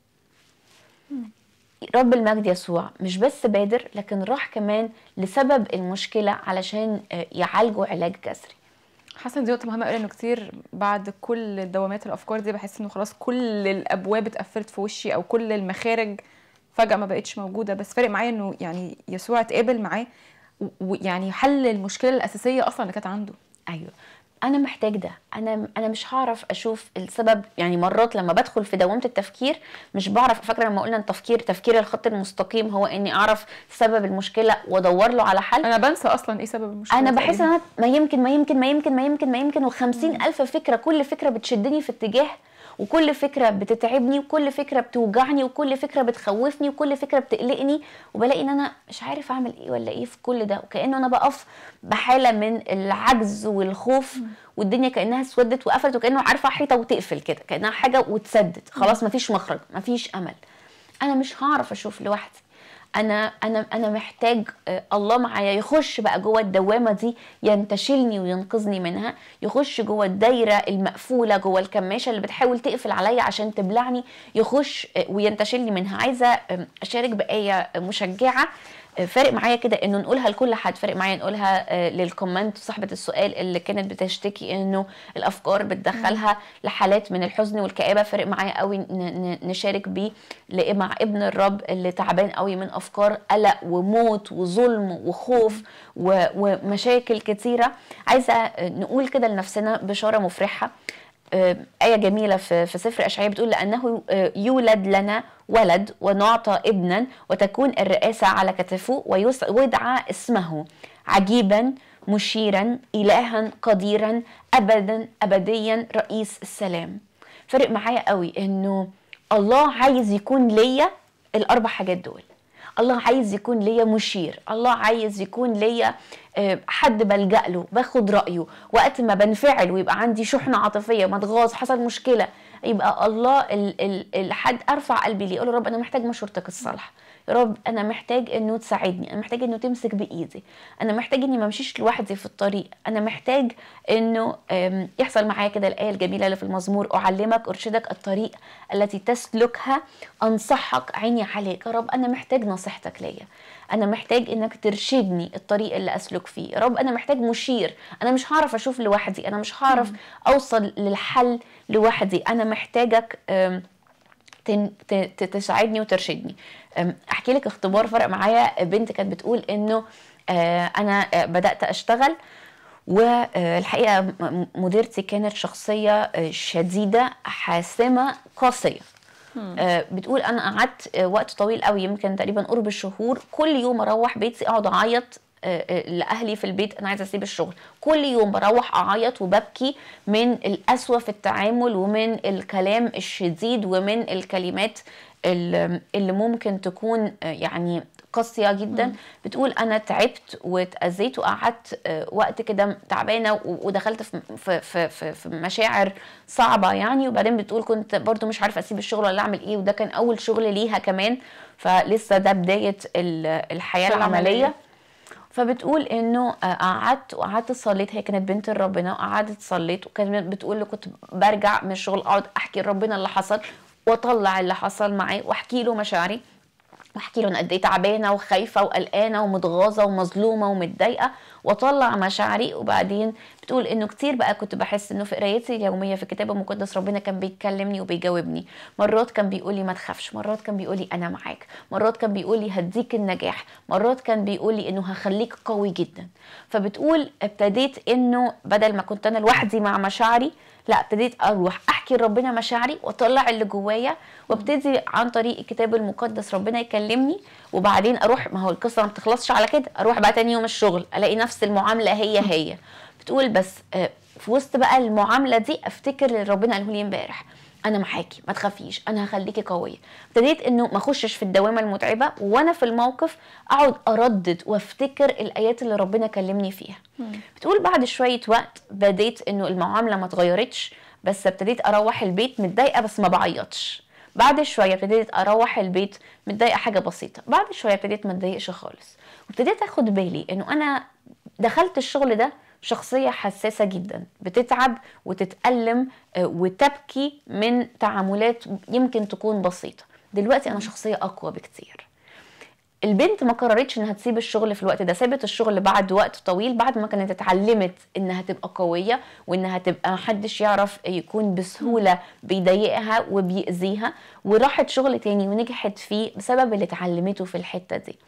رب المجد يسوع مش بس بادر لكن راح كمان لسبب المشكله علشان آه، يعالجوا علاج جذري حاسه إن دي نقطه مهمه قوي انه كتير بعد كل دوامات الافكار دي بحس انه خلاص كل الابواب اتقفلت في وشي او كل المخارج فجاه ما بقتش موجوده بس فارق معايا انه يعني يسوع اتقابل معاه و- ويعني حل المشكله الاساسيه اصلا اللي كانت عنده ايوه انا محتاج ده انا انا مش هعرف اشوف السبب يعني مرات لما بدخل في دوامه التفكير مش بعرف فاكره لما قلنا التفكير تفكير الخط المستقيم هو اني اعرف سبب المشكله وادور له على حل انا بنسى اصلا ايه سبب المشكله انا بحس تقريباً. ان انا ما يمكن ما يمكن ما يمكن ما يمكن ما يمكن وخمسين الف فكره كل فكره بتشدني في اتجاه وكل فكره بتتعبني وكل فكره بتوجعني وكل فكره بتخوفني وكل فكره بتقلقني وبلاقي ان انا مش عارف اعمل ايه ولا ايه في كل ده وكانه انا بقف بحاله من العجز والخوف والدنيا كانها اسودت وقفلت وكانه عارفه حيطه وتقفل كده كانها حاجه وتسدد خلاص مفيش مخرج مفيش امل انا مش هعرف اشوف لوحدي انا انا انا محتاج آه، الله معايا يخش بقى جوه الدوامه دي ينتشلني وينقذني منها يخش جوه الدايره المقفوله جوه الكماشه اللي بتحاول تقفل عليا عشان تبلعني يخش آه، وينتشلني منها عايزه آم، اشارك بايه مشجعه آه، فارق معايا كده انه نقولها لكل حد فارق معايا نقولها آه، للكومنت صاحبه السؤال اللي كانت بتشتكي انه الافكار بتدخلها لحالات من الحزن والكآبه فارق معايا قوي ن- ن- نشارك بيه ل- مع ابن الرب اللي تعبان قوي من افكار قلق وموت وظلم وخوف و- ومشاكل كتيره عايزه آه، نقول كده لنفسنا بشاره مفرحه آه، آية جميلة في في سفر أشعياء بتقول لأنه آه، يولد لنا ولد ونعطى ابنا وتكون الرئاسة على كتفه ويس- ويدعى اسمه عجيبا مشيرا إلها قديرا أبدا أبديا رئيس السلام فرق معايا قوي إنه الله عايز يكون ليا الأربع حاجات دول الله عايز يكون ليا مشير الله عايز يكون ليا آه، حد بلجأ له باخد رأيه وقت ما بنفعل ويبقى عندي شحنة عاطفية متغاظ حصل مشكلة يبقى الله ال- ال- الحد ارفع قلبي ليه اقول له رب انا محتاج مشورتك الصالحه يا رب انا محتاج انه تساعدني انا محتاج انه تمسك بايدي انا محتاج اني ما امشيش لوحدي في الطريق انا محتاج انه آم، يحصل معايا كده الايه الجميله اللي في المزمور اعلمك ارشدك الطريق التي تسلكها انصحك عيني عليك يا رب انا محتاج نصيحتك ليا انا محتاج انك ترشدني الطريق اللي اسلك فيه يا رب انا محتاج مشير انا مش هعرف اشوف لوحدي انا مش هعرف اوصل للحل لوحدي انا محتاجك آم، تن- ت- ت- تساعدني وترشدني أم، احكي لك اختبار فرق معايا بنت كانت بتقول انه آه، انا آه، بدات اشتغل والحقيقه م- مديرتي كانت شخصيه آه، شديده حاسمه قاسيه آه، بتقول انا قعدت آه، وقت طويل قوي يمكن تقريبا قرب الشهور كل يوم اروح بيتي اقعد اعيط آه، آه، لاهلي في البيت انا عايزه اسيب الشغل كل يوم بروح اعيط وببكي من القسوه في التعامل ومن الكلام الشديد ومن الكلمات ال- اللي ممكن تكون آه، يعني قاسيه جدا بتقول انا تعبت واتاذيت وقعدت آه، وقت كده تعبانه و- ودخلت في في في في, في مشاعر صعبه يعني وبعدين بتقول كنت برضو مش عارفه اسيب الشغل ولا اعمل ايه وده كان اول شغل ليها كمان فلسه ده بدايه ال- الحياه الحياة العملية. العمليه فبتقول انه آه، قعدت وقعدت صليت هي كانت بنت ربنا وقعدت صليت وكانت بتقول له كنت برجع من الشغل اقعد احكي لربنا اللي حصل واطلع اللي حصل معي واحكي له مشاعري واحكي له انا قد ايه تعبانه وخايفه وقلقانه ومتغاظه ومظلومه ومتضايقه واطلع مشاعري وبعدين بتقول انه كتير بقى كنت بحس انه في قرايتي اليوميه في الكتاب المقدس ربنا كان بيكلمني وبيجاوبني مرات كان بيقول لي ما تخافش مرات كان بيقول لي انا معاك مرات كان بيقول لي هديك النجاح مرات كان بيقول لي انه هخليك قوي جدا فبتقول ابتديت انه بدل ما كنت انا لوحدي مع مشاعري لا ابتديت اروح احكي لربنا مشاعري واطلع اللي جوايا وابتدي عن طريق الكتاب المقدس ربنا يكلمني وبعدين اروح ما هو القصه ما بتخلصش على كده اروح بقى تاني يوم الشغل الاقي نفس المعامله هي هي بتقول بس آه، في وسط بقى المعامله دي افتكر اللي ربنا قاله لي امبارح انا معاكي ما تخافيش انا هخليكي قويه ابتديت انه ما اخشش في الدوامه المتعبه وانا في الموقف اقعد اردد وافتكر الايات اللي ربنا كلمني فيها بتقول بعد شويه وقت بديت انه المعامله ما اتغيرتش بس ابتديت اروح البيت متضايقه بس ما بعيطش بعد شويه ابتديت اروح البيت متضايقه حاجه بسيطه بعد شويه ابتديت ما اتضايقش خالص وابتديت اخد بالي انه انا دخلت الشغل ده شخصية حساسة جدا بتتعب وتتألم آه، وتبكي من تعاملات يمكن تكون بسيطة دلوقتي أنا شخصية أقوى بكتير البنت ما قررتش انها تسيب الشغل في الوقت ده سابت الشغل بعد وقت طويل بعد ما كانت اتعلمت انها تبقى قويه وانها تبقى محدش يعرف يكون بسهوله بيضايقها وبيأذيها وراحت شغل تاني ونجحت فيه بسبب اللي اتعلمته في الحته دي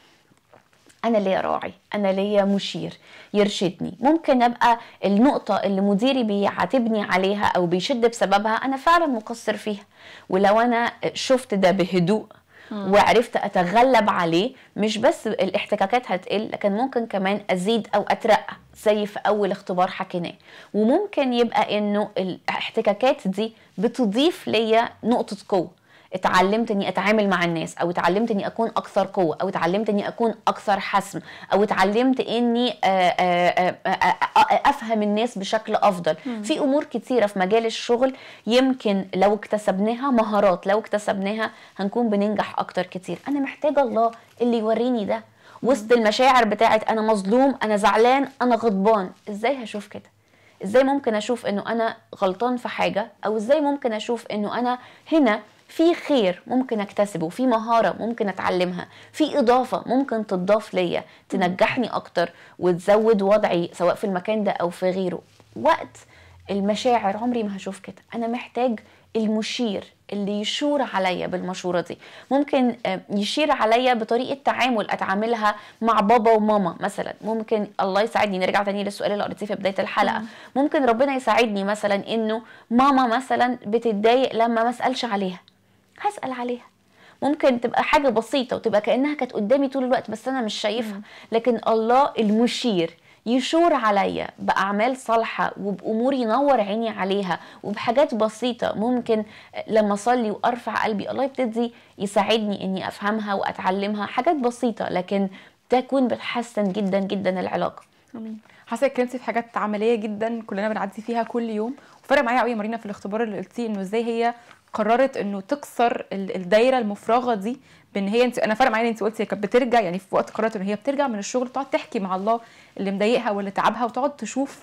انا ليا راعي انا ليا مشير يرشدني ممكن ابقى النقطه اللي مديري بيعاتبني عليها او بيشد بسببها انا فعلا مقصر فيها ولو انا شفت ده بهدوء وعرفت اتغلب عليه مش بس الاحتكاكات هتقل لكن ممكن كمان ازيد او اترقى زي في اول اختبار حكيناه وممكن يبقى انه الاحتكاكات دي بتضيف ليا نقطه قوه اتعلمت اني اتعامل مع الناس او اتعلمت اني اكون اكثر قوه او اتعلمت اني اكون اكثر حسم او اتعلمت اني آه، آه، آه، افهم الناس بشكل افضل م. في امور كتيره في مجال الشغل يمكن لو اكتسبناها مهارات لو اكتسبناها هنكون بننجح اكتر كتير انا محتاجه الله اللي يوريني ده وسط المشاعر بتاعت انا مظلوم انا زعلان انا غضبان ازاي هشوف كده ازاي ممكن اشوف انه انا غلطان في حاجه او ازاي ممكن اشوف انه انا هنا في خير ممكن اكتسبه في مهارة ممكن اتعلمها في اضافة ممكن تضاف ليا تنجحني اكتر وتزود وضعي سواء في المكان ده او في غيره وقت المشاعر عمري ما هشوف كده انا محتاج المشير اللي يشور عليا بالمشورة دي ممكن آه، يشير عليا بطريقة تعامل أتعاملها مع بابا وماما مثلا ممكن الله يساعدني نرجع تاني للسؤال اللي قريتيه في بداية الحلقة ممكن ربنا يساعدني مثلا إنه ماما مثلا بتتضايق لما ما أسألش عليها هسأل عليها ممكن تبقى حاجة بسيطة وتبقى كأنها كانت قدامي طول الوقت بس أنا مش شايفها لكن الله المشير يشور عليا بأعمال صالحة وبأمور ينور عيني عليها وبحاجات بسيطة ممكن لما أصلي وأرفع قلبي الله يبتدي يساعدني إني أفهمها وأتعلمها حاجات بسيطة لكن تكون بتحسن جدا جدا العلاقة امين حاسه اتكلمتي في حاجات عمليه جدا كلنا بنعدي فيها كل يوم وفرق معايا قوي مارينا في الاختبار اللي قلتيه انه ازاي هي قررت انه تكسر الدايره المفرغه دي بان هي انت انا فرق معايا انت قلتي كانت بترجع يعني في وقت قررت ان هي بترجع من الشغل تقعد تحكي مع الله اللي مضايقها واللي تعبها وتقعد تشوف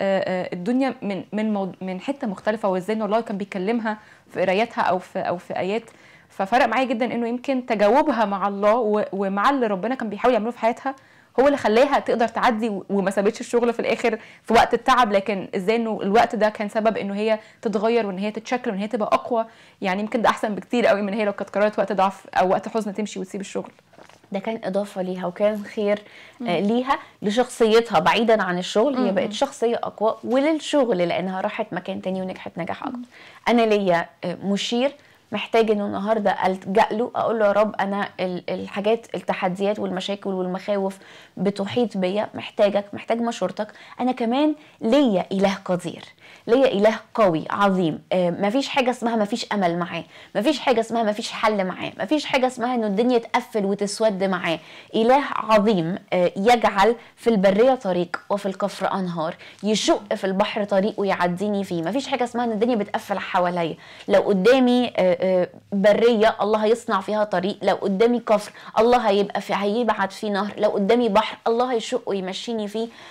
الدنيا من من مو من حته مختلفه وازاي ان الله كان بيكلمها في قراياتها او في او في ايات ففرق معايا جدا انه يمكن تجاوبها مع الله ومع اللي ربنا كان بيحاول يعمله في حياتها هو اللي خلاها تقدر تعدي وما سابتش الشغل في الاخر في وقت التعب لكن ازاي انه الوقت ده كان سبب انه هي تتغير وان هي تتشكل وان هي تبقى اقوى يعني يمكن ده احسن بكتير قوي من هي لو كانت قررت وقت ضعف او وقت حزن تمشي وتسيب الشغل ده كان اضافه ليها وكان خير آه ليها لشخصيتها بعيدا عن الشغل هي بقت شخصيه اقوى وللشغل لانها راحت مكان تاني ونجحت نجاح اكتر انا ليا آه مشير محتاج انه النهارده الجا له اقول له يا رب انا الحاجات التحديات والمشاكل والمخاوف بتحيط بيا محتاجك محتاج مشورتك انا كمان ليا اله قدير ليا اله قوي عظيم آه مفيش حاجه اسمها مفيش امل معاه مفيش حاجه اسمها مفيش حل معاه مفيش حاجه اسمها انه الدنيا تقفل وتسود معاه اله عظيم آه يجعل في البريه طريق وفي الكفر انهار يشق في البحر طريق ويعديني فيه مفيش حاجه اسمها ان الدنيا بتقفل حواليا لو قدامي آه بريه الله هيصنع فيها طريق لو قدامي كفر الله هيبقى في هيبعت فيه نهر لو قدامي بحر الله هيشق ويمشيني فيه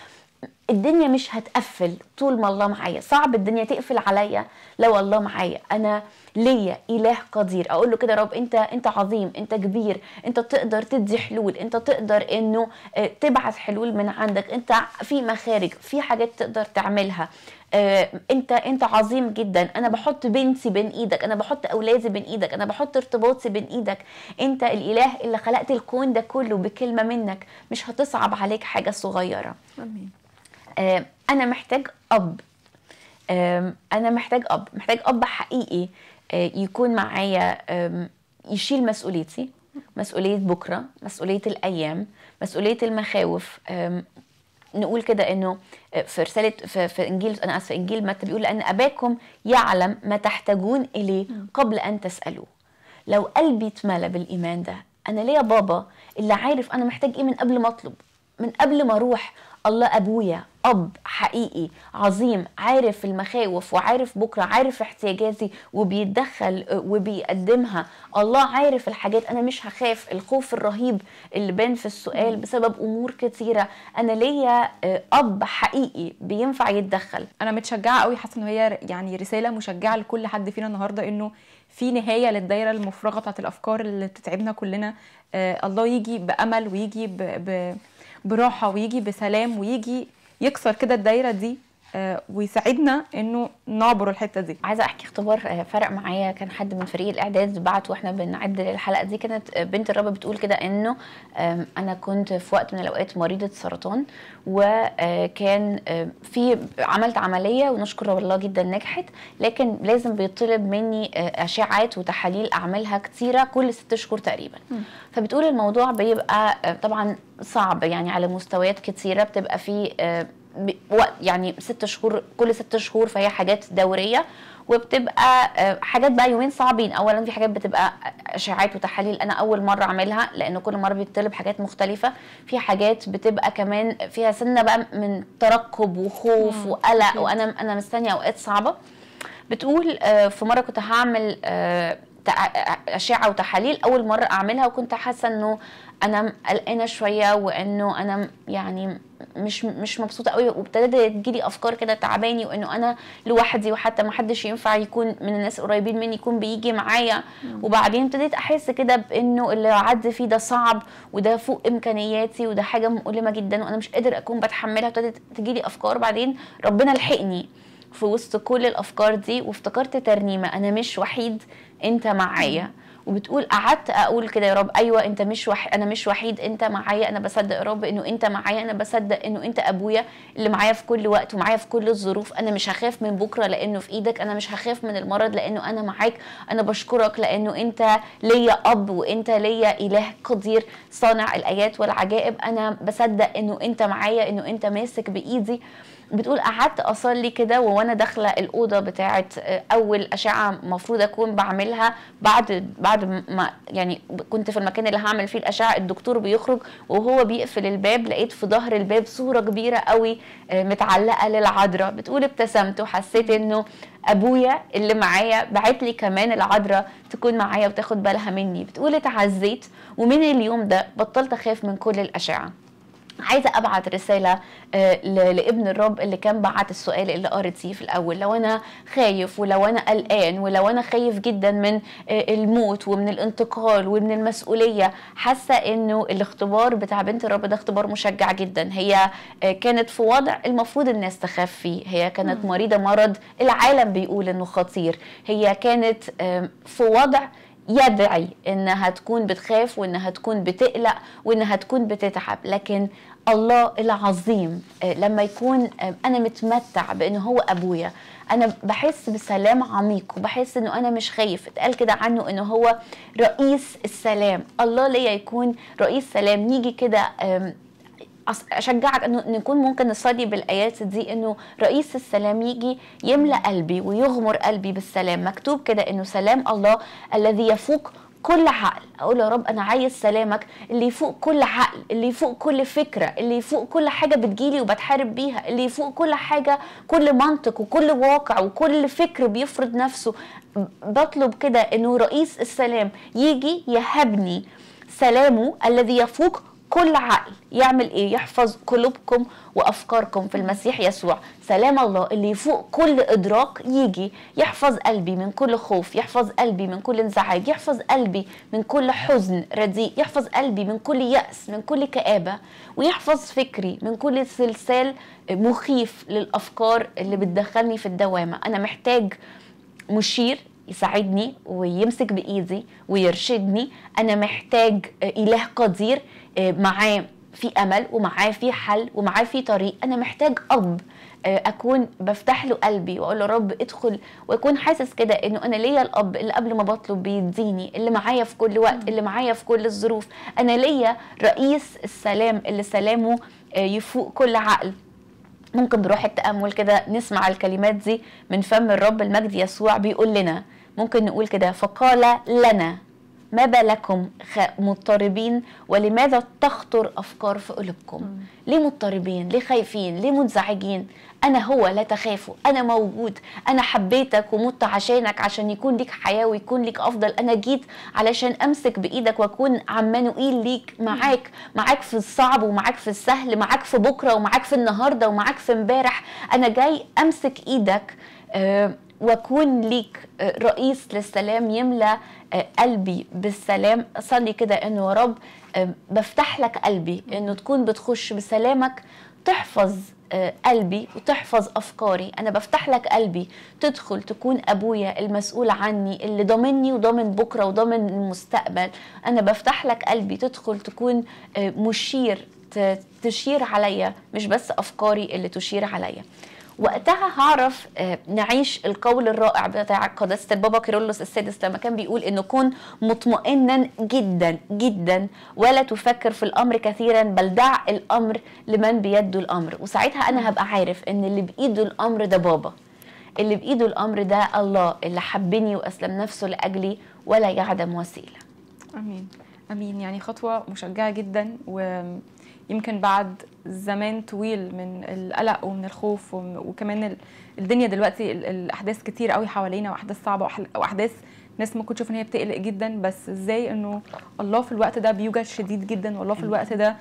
الدنيا مش هتقفل طول ما الله معايا صعب الدنيا تقفل عليا لو الله معايا انا ليا اله قدير اقول له كده يا رب انت انت عظيم انت كبير انت تقدر تدي حلول انت تقدر انه آه، تبعث حلول من عندك انت في مخارج في حاجات تقدر تعملها آه، انت انت عظيم جدا انا بحط بنتي بين ايدك انا بحط اولادي بين ايدك انا بحط ارتباطي بين ايدك انت الاله اللي خلقت الكون ده كله بكلمه منك مش هتصعب عليك حاجه صغيره امين آه، انا محتاج اب آم، انا محتاج اب محتاج اب حقيقي آه، يكون معايا آم، يشيل مسؤوليتي مسؤوليه بكره مسؤوليه الايام مسؤوليه المخاوف آم، نقول كده انه في رساله في, في انجيل انا اسفه انجيل متى بيقول لان اباكم يعلم ما تحتاجون اليه قبل ان تسالوه لو قلبي اتملى بالايمان ده انا ليا بابا اللي عارف انا محتاج ايه من قبل ما اطلب من قبل ما اروح الله ابويا اب حقيقي عظيم عارف المخاوف وعارف بكره عارف احتياجاتي وبيتدخل آه، وبيقدمها الله عارف الحاجات انا مش هخاف الخوف الرهيب اللي بان في السؤال بسبب امور كتيره انا ليا آه، اب حقيقي بينفع يتدخل انا متشجعه قوي حاسه ان هي يعني رساله مشجعه لكل حد فينا النهارده انه في نهايه للدايره المفرغه بتاعت الافكار اللي بتتعبنا كلنا آه الله يجي بامل ويجي ب ب براحه ويجي بسلام ويجي يكسر كده الدايره دي آه ويساعدنا انه نعبر الحته دي عايزه احكي اختبار آه، فرق معايا كان حد من فريق الاعداد بعت واحنا بنعد الحلقه دي كانت آه، بنت الرب بتقول كده انه آم، انا كنت في وقت من الاوقات مريضه سرطان وكان في عملت عمليه ونشكر الله جدا نجحت لكن لازم بيطلب مني آه، اشعات وتحاليل اعملها كتيره كل ست شهور تقريبا فبتقول الموضوع بيبقى آه، طبعا صعب يعني على مستويات كتيره بتبقى في آه، ب- وقت يعني ست شهور كل ست شهور فهي حاجات دوريه وبتبقى آه، حاجات بقى يومين صعبين اولا في حاجات بتبقى اشاعات وتحاليل انا اول مره اعملها لان كل مره بيطلب حاجات مختلفه في حاجات بتبقى كمان فيها سنه بقى من ترقب وخوف مم، وقلق أكيد. وانا انا مستنيه اوقات صعبه بتقول آه، في مره كنت هعمل آه، تع- اشعه وتحاليل اول مره اعملها وكنت حاسه انه انا قلقانه شويه وانه انا يعني مش مش مبسوطه قوي وابتدت تجيلي افكار كده تعباني وانه انا لوحدي وحتى ما حدش ينفع يكون من الناس قريبين مني يكون بيجي معايا وبعدين ابتديت احس كده بانه اللي عدى فيه ده صعب وده فوق امكانياتي وده حاجه مؤلمه جدا وانا مش قادر اكون بتحملها ابتدت تجيلي افكار بعدين ربنا لحقني في وسط كل الافكار دي وافتكرت ترنيمه انا مش وحيد انت معايا وبتقول قعدت اقول كده يا رب ايوه انت مش وحيد انا مش وحيد انت معايا انا بصدق يا رب انه انت معايا انا بصدق انه انت ابويا اللي معايا في كل وقت ومعايا في كل الظروف انا مش هخاف من بكره لانه في ايدك انا مش هخاف من المرض لانه انا معاك انا بشكرك لانه انت ليا اب وانت ليا اله قدير صانع الايات والعجائب انا بصدق انه انت معايا انه انت ماسك بايدي بتقول قعدت اصلي كده وانا داخله الاوضه بتاعه اول اشعه المفروض اكون بعملها بعد بعد ما يعني كنت في المكان اللي هعمل فيه الاشعه الدكتور بيخرج وهو بيقفل الباب لقيت في ظهر الباب صوره كبيره قوي آه، متعلقه للعذراء بتقول ابتسمت وحسيت انه ابويا اللي معايا بعت لي كمان العذراء تكون معايا وتاخد بالها مني بتقول اتعزيت ومن اليوم ده بطلت اخاف من كل الاشعه عايزه ابعت رساله آه، ل- لابن الرب اللي كان بعت السؤال اللي قريتيه في الاول لو انا خايف ولو انا قلقان ولو انا خايف جدا من آه، الموت ومن الانتقال ومن المسؤوليه حاسه انه الاختبار بتاع بنت الرب ده اختبار مشجع جدا هي آه، كانت في وضع المفروض الناس تخاف فيه هي كانت مريضه مرض العالم بيقول انه خطير هي كانت آه، في وضع يدعي انها تكون بتخاف وانها تكون بتقلق وانها تكون بتتعب لكن الله العظيم آه، لما يكون آه، انا متمتع بانه هو ابويا انا بحس بسلام عميق وبحس انه انا مش خايف اتقال كده عنه انه هو رئيس السلام الله ليا يكون رئيس سلام نيجي كده آم، أص- اشجعك انه نكون ممكن نصلي بالايات دي انه رئيس السلام يجي يملا قلبي ويغمر قلبي بالسلام مكتوب كده انه سلام الله الذي يفوق كل عقل اقول يا رب انا عايز سلامك اللي يفوق كل عقل اللي يفوق كل فكره اللي يفوق كل حاجه بتجيلي وبتحارب بيها اللي يفوق كل حاجه كل منطق وكل واقع وكل فكر بيفرض نفسه ب- بطلب كده انه رئيس السلام يجي يهبني سلامه الذي يفوق كل عقل يعمل ايه يحفظ قلوبكم وافكاركم في المسيح يسوع سلام الله اللي يفوق كل ادراك يجي يحفظ قلبي من كل خوف يحفظ قلبي من كل انزعاج يحفظ قلبي من كل حزن رديء يحفظ قلبي من كل يأس من كل كآبة ويحفظ فكري من كل سلسال مخيف للافكار اللي بتدخلني في الدوامه انا محتاج مشير يساعدني ويمسك بايدي ويرشدني انا محتاج اله قدير معاه في امل ومعاه في حل ومعاه في طريق انا محتاج اب اكون بفتح له قلبي واقول له رب ادخل واكون حاسس كده انه انا ليا الاب اللي قبل ما بطلب بيديني اللي معايا في كل وقت اللي معايا في كل الظروف انا ليا رئيس السلام اللي سلامه يفوق كل عقل ممكن بروح التامل كده نسمع الكلمات دي من فم الرب المجد يسوع بيقول لنا ممكن نقول كده فقال لنا ما بالكم مضطربين ولماذا تخطر افكار في قلوبكم ليه مضطربين ليه خايفين ليه منزعجين انا هو لا تخافوا انا موجود انا حبيتك ومت عشانك عشان يكون ليك حياه ويكون ليك افضل انا جيت علشان امسك بايدك واكون عمانوئيل ليك معاك معاك في الصعب ومعاك في السهل معاك في بكره ومعاك في النهارده ومعاك في امبارح انا جاي امسك ايدك أه واكون ليك رئيس للسلام يملى قلبي بالسلام اصلي كده انه يا رب بفتح لك قلبي انه تكون بتخش بسلامك تحفظ قلبي وتحفظ افكاري انا بفتح لك قلبي تدخل تكون ابويا المسؤول عني اللي ضامني وضامن بكره وضامن المستقبل انا بفتح لك قلبي تدخل تكون مشير تشير عليا مش بس افكاري اللي تشير عليا وقتها هعرف نعيش القول الرائع بتاع قداسه البابا كيرلس السادس لما كان بيقول انه كن مطمئنا جدا جدا ولا تفكر في الامر كثيرا بل دع الامر لمن بيده الامر وساعتها انا هبقى عارف ان اللي بايده الامر ده بابا اللي بايده الامر ده الله اللي حبني واسلم نفسه لاجلي ولا يعدم وسيله امين امين يعني خطوه مشجعه جدا و يمكن بعد زمان طويل من القلق ومن الخوف وكمان الدنيا دلوقتي الاحداث كتير قوي حوالينا واحداث صعبه واحداث ناس ممكن تشوف ان هي بتقلق جدا بس ازاي انه الله في الوقت ده بيوجد شديد جدا والله في الوقت ده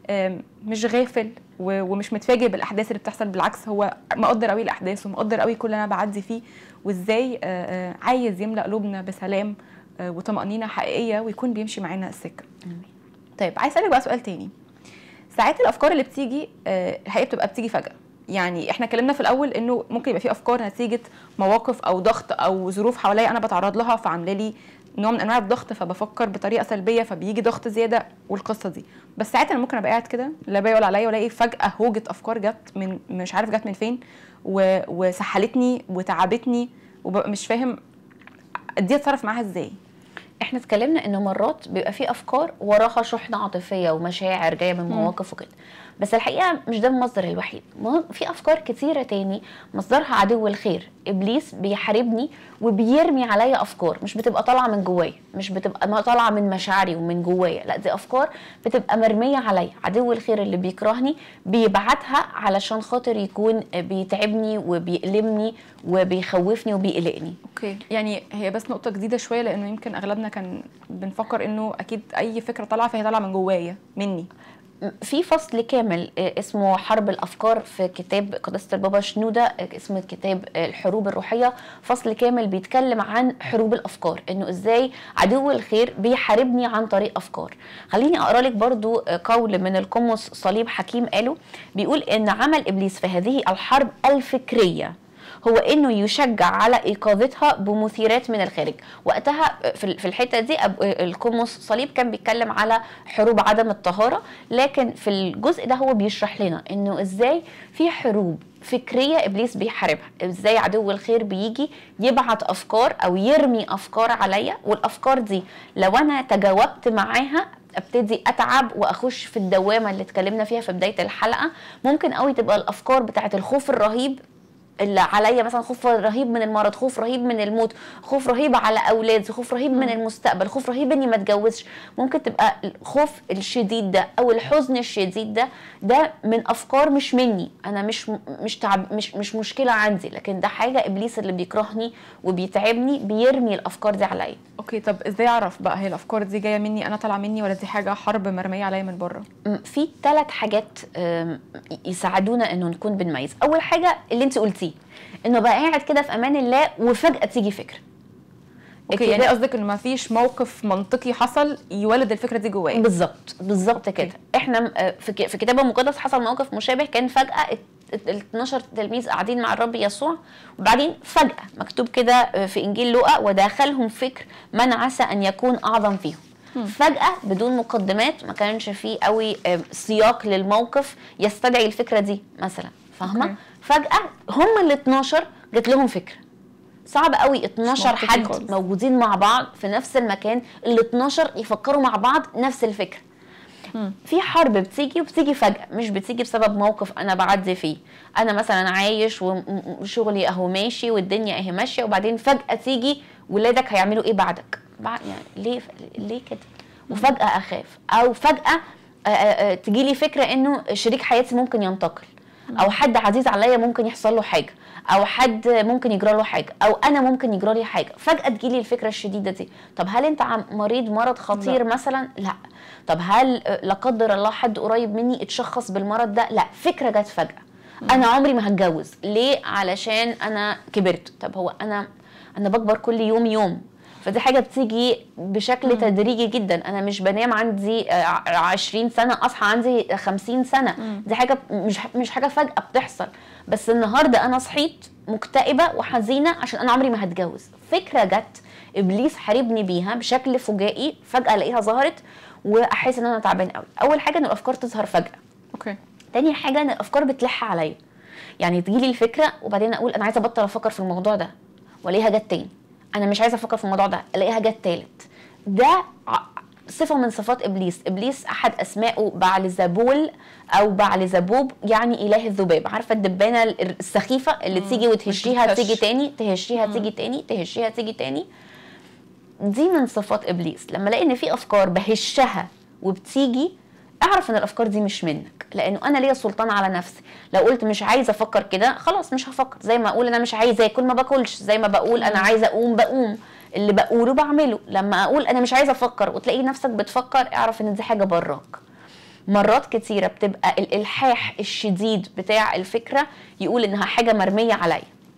مش غافل ومش متفاجئ بالاحداث اللي بتحصل بالعكس هو مقدر قوي الاحداث ومقدر قوي كل اللي انا بعدي فيه وازاي عايز يملا قلوبنا بسلام وطمانينه حقيقيه ويكون بيمشي معانا السكه طيب عايز اسالك بقى سؤال تاني ساعات الافكار اللي بتيجي الحقيقه بتبقى بتيجي فجاه يعني احنا اتكلمنا في الاول انه ممكن يبقى في افكار نتيجه مواقف او ضغط او ظروف حواليا انا بتعرض لها فعامله لي نوع من انواع الضغط فبفكر بطريقه سلبيه فبيجي ضغط زياده والقصه دي بس ساعات انا ممكن ابقى قاعد كده لا بيقول عليا والاقي فجاه هوجه افكار جت من مش عارف جت من فين و... وسحلتني وتعبتني وببقى مش فاهم دي اتصرف معاها ازاي احنا اتكلمنا انه مرات بيبقى في افكار وراها شحنه عاطفيه ومشاعر جايه من مواقف وكده بس الحقيقه مش ده المصدر الوحيد في افكار كتيره تاني مصدرها عدو الخير ابليس بيحاربني وبيرمي عليا افكار مش بتبقى طالعه من جوايا مش بتبقى طالعه من مشاعري ومن جوايا لا دي افكار بتبقى مرميه عليا عدو الخير اللي بيكرهني بيبعتها علشان خاطر يكون بيتعبني وبيألمني وبيخوفني وبيقلقني اوكي يعني هي بس نقطه جديده شويه لانه يمكن اغلبنا كان بنفكر انه اكيد اي فكره طالعه فهي طالعه من جوايا مني في فصل كامل اسمه حرب الافكار في كتاب قداسه البابا شنوده اسمه كتاب الحروب الروحيه فصل كامل بيتكلم عن حروب الافكار انه ازاي عدو الخير بيحاربني عن طريق افكار خليني اقرا لك برضو قول من القمص صليب حكيم قاله بيقول ان عمل ابليس في هذه الحرب الفكريه هو انه يشجع على ايقاظتها بمثيرات من الخارج وقتها في الحته دي القمص صليب كان بيتكلم على حروب عدم الطهاره لكن في الجزء ده هو بيشرح لنا انه ازاي في حروب فكريه ابليس بيحاربها ازاي عدو الخير بيجي يبعت افكار او يرمي افكار عليا والافكار دي لو انا تجاوبت معاها ابتدي اتعب واخش في الدوامه اللي اتكلمنا فيها في بدايه الحلقه ممكن قوي تبقى الافكار بتاعه الخوف الرهيب اللي عليا مثلا خوف رهيب من المرض خوف رهيب من الموت خوف رهيب على اولادي خوف رهيب من المستقبل خوف رهيب اني ما اتجوزش ممكن تبقى الخوف الشديد ده او الحزن الشديد ده ده من افكار مش مني انا مش مش تعب مش مش مشكله عندي لكن ده حاجه ابليس اللي بيكرهني وبيتعبني بيرمي الافكار دي عليا اوكي طب ازاي اعرف بقى هي الافكار دي جايه مني انا طالعه مني ولا دي حاجه حرب مرميه عليا من بره م، في ثلاث حاجات أم، يساعدونا انه نكون بنميز اول حاجه اللي انت قلتيه انه بقى قاعد كده في امان الله وفجاه تيجي فكره اوكي يعني قصدك ان ما فيش موقف منطقي حصل يولد الفكره دي جوايا بالظبط بالظبط كده احنا م- آه، في ك- في كتاب المقدس حصل موقف مشابه كان فجاه ال 12 تلميذ قاعدين مع الرب يسوع وبعدين فجاه مكتوب كده آه، في انجيل لوقا وداخلهم فكر من عسى ان يكون اعظم فيهم فجأة بدون مقدمات ما كانش فيه قوي آه، سياق للموقف يستدعي الفكرة دي مثلا فاهمة؟ أوكي. فجأة هم ال 12 جات لهم فكرة صعب قوي 12 منطقي حد خالص. موجودين مع بعض في نفس المكان ال 12 يفكروا مع بعض نفس الفكره في حرب بتيجي وبتيجي فجأة مش بتيجي بسبب موقف أنا بعدي فيه أنا مثلا عايش وم- وشغلي أهو ماشي والدنيا أهي ماشية وبعدين فجأة تيجي ولادك هيعملوا إيه بعدك بع- يعني ليه ليه كده وفجأة أخاف أو فجأة آه، آه، آه، تجيلي فكرة إنه شريك حياتي ممكن ينتقل أو حد عزيز عليا ممكن يحصل له حاجة او حد ممكن يجرى له حاجه او انا ممكن يجرى لي حاجه فجاه تجيلي الفكره الشديده دي طب هل انت عم- مريض مرض خطير لا. مثلا لا طب هل آه، لا قدر الله حد قريب مني اتشخص بالمرض ده لا فكره جت فجاه انا عمري ما هتجوز ليه علشان انا كبرت طب هو انا انا بكبر كل يوم يوم فدي حاجه بتيجي بشكل تدريجي جدا انا مش بنام عندي آه، ع- 20 سنه اصحى عندي 50 سنه دي حاجه مش مش حاجه فجاه بتحصل بس النهارده انا صحيت مكتئبه وحزينه عشان انا عمري ما هتجوز فكره جت ابليس حاربني بيها بشكل فجائي فجاه الاقيها ظهرت واحس ان انا تعبان قوي اول حاجه ان الافكار تظهر فجاه اوكي تاني حاجه ان الافكار بتلح عليا يعني تجيلي الفكره وبعدين اقول انا عايزه ابطل افكر في الموضوع ده والاقيها جت تاني انا مش عايزه افكر في الموضوع ده الاقيها جت تالت ده ع- صفه من صفات ابليس ابليس احد اسمائه بعلزبول او بعلزبوب يعني اله الذباب عارفه الدبانه ال- السخيفه اللي تيجي وتهشيها بتهش. تيجي تاني تهشيها تيجي تاني تهشيها تيجي تاني دي من صفات ابليس لما الاقي ان في افكار بهشها وبتيجي اعرف ان الافكار دي مش منك لانه انا ليا سلطان على نفسي لو قلت مش عايزه افكر كده خلاص مش هفكر زي ما اقول انا مش عايزه اكل ما باكلش زي ما بقول انا عايزه اقوم بقوم اللي بقوله بعمله لما اقول انا مش عايزه افكر وتلاقي نفسك بتفكر اعرف ان دي حاجه براك مرات كتيره بتبقى الالحاح الشديد بتاع الفكره يقول انها حاجه مرميه عليا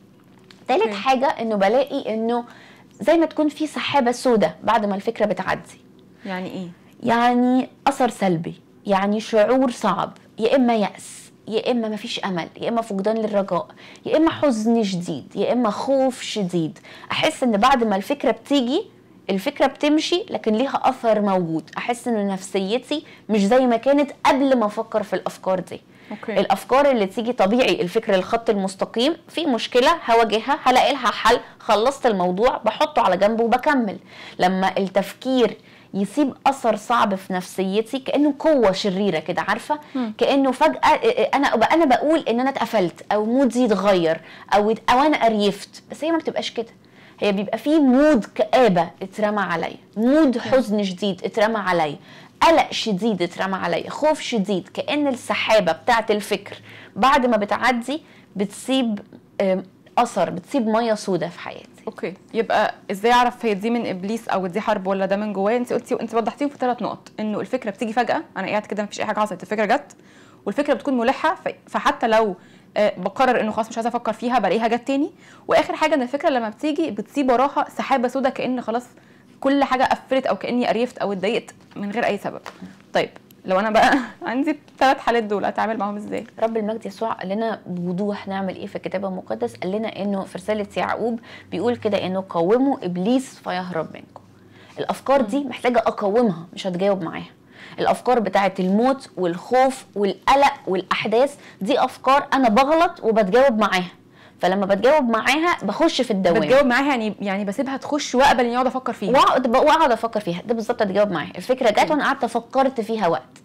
تالت أوكي. حاجه انه بلاقي انه زي ما تكون في سحابه سودة بعد ما الفكره بتعدي يعني ايه يعني اثر سلبي يعني شعور صعب يا اما ياس يا اما مفيش امل يا اما فقدان للرجاء يا اما حزن شديد يا اما خوف شديد احس ان بعد ما الفكره بتيجي الفكره بتمشي لكن ليها اثر موجود احس ان نفسيتي مش زي ما كانت قبل ما افكر في الافكار دي اوكي الافكار اللي تيجي طبيعي الفكر الخط المستقيم في مشكله هواجهها هلاقي لها حل خلصت الموضوع بحطه على جنب وبكمل لما التفكير يسيب اثر صعب في نفسيتي كانه قوه شريره كده عارفه كانه فجاه انا انا بقول ان انا اتقفلت او مودي اتغير او او انا قريفت بس هي ما بتبقاش كده هي بيبقى فيه مود كآبة اترمى عليا مود حزن شديد اترمى عليا قلق شديد اترمى عليا خوف شديد كأن السحابة بتاعت الفكر بعد ما بتعدي بتسيب آم، أثر بتسيب مية سودة في حياتي اوكي يبقى ازاي اعرف هي دي من ابليس او دي حرب ولا ده من جوايا انت قلتي انت وضحتيهم في ثلاث نقط انه الفكره بتيجي فجاه انا قاعد كده مفيش اي حاجه حصلت الفكره جت والفكره بتكون ملحه ف- فحتى لو آه، بقرر انه خلاص مش عايزه افكر فيها بلاقيها جت تاني واخر حاجه ان الفكره لما بتيجي بتسيب وراها سحابه سودة كان خلاص كل حاجه قفلت او كاني قريفت او اتضايقت من غير اي سبب طيب لو انا بقى عندي الثلاث حالات دول اتعامل معاهم ازاي رب المجد يسوع قال لنا بوضوح نعمل ايه في الكتاب المقدس قال لنا انه في رساله يعقوب بيقول كده انه قوموا ابليس فيهرب منكم الافكار دي محتاجه اقاومها مش هتجاوب معاها الافكار بتاعه الموت والخوف والقلق والاحداث دي افكار انا بغلط وبتجاوب معاها فلما بتجاوب معاها بخش في الدوامه بتجاوب معاها يعني يعني بسيبها تخش واقبل اني اقعد افكر فيها واقعد واقعد افكر فيها ده بالظبط هتجاوب معايا الفكره جت وانا قعدت فكرت فيها وقت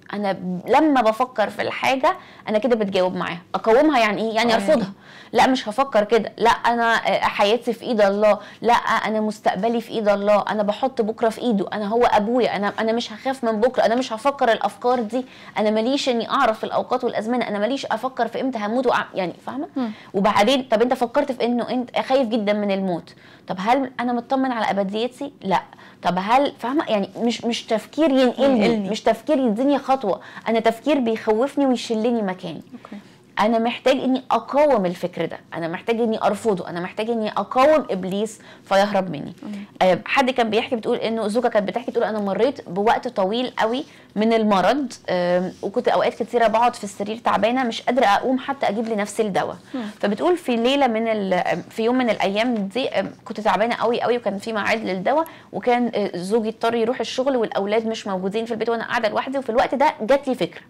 انا ب- لما بفكر في الحاجه انا كده بتجاوب معاها اقاومها يعني ايه يعني آه، ارفضها يعني لا مش هفكر كده لا انا آه، حياتي في ايد الله لا انا مستقبلي في ايد الله انا بحط بكره في ايده انا هو ابويا انا انا مش هخاف من بكره انا مش هفكر الافكار دي انا ماليش اني اعرف الاوقات والازمنه انا ماليش افكر في امتى هموت وأع... يعني فاهمه مم. وبعدين طب انت فكرت في انه انت خايف جدا من الموت طب هل انا مطمن على ابديتي لا طب هل فاهمه يعني مش مش تفكير ينقلني ينقلني. مش تفكير يديني خطوه انا تفكير بيخوفني ويشلني مكاني اوكي انا محتاج اني اقاوم الفكر ده انا محتاج اني ارفضه انا محتاج اني اقاوم ابليس فيهرب مني آه، حد كان بيحكي بتقول انه زوجة كانت بتحكي بتقول انا مريت بوقت طويل قوي من المرض آم، وكنت اوقات كتيره بقعد في السرير تعبانه مش قادره اقوم حتى اجيب لنفسي الدواء فبتقول في ليله من ال- في يوم من الايام دي آم، كنت تعبانه قوي قوي وكان في ميعاد للدواء وكان آه، زوجي اضطر يروح الشغل والاولاد مش موجودين في البيت وانا قاعده لوحدي وفي الوقت ده جات لي فكره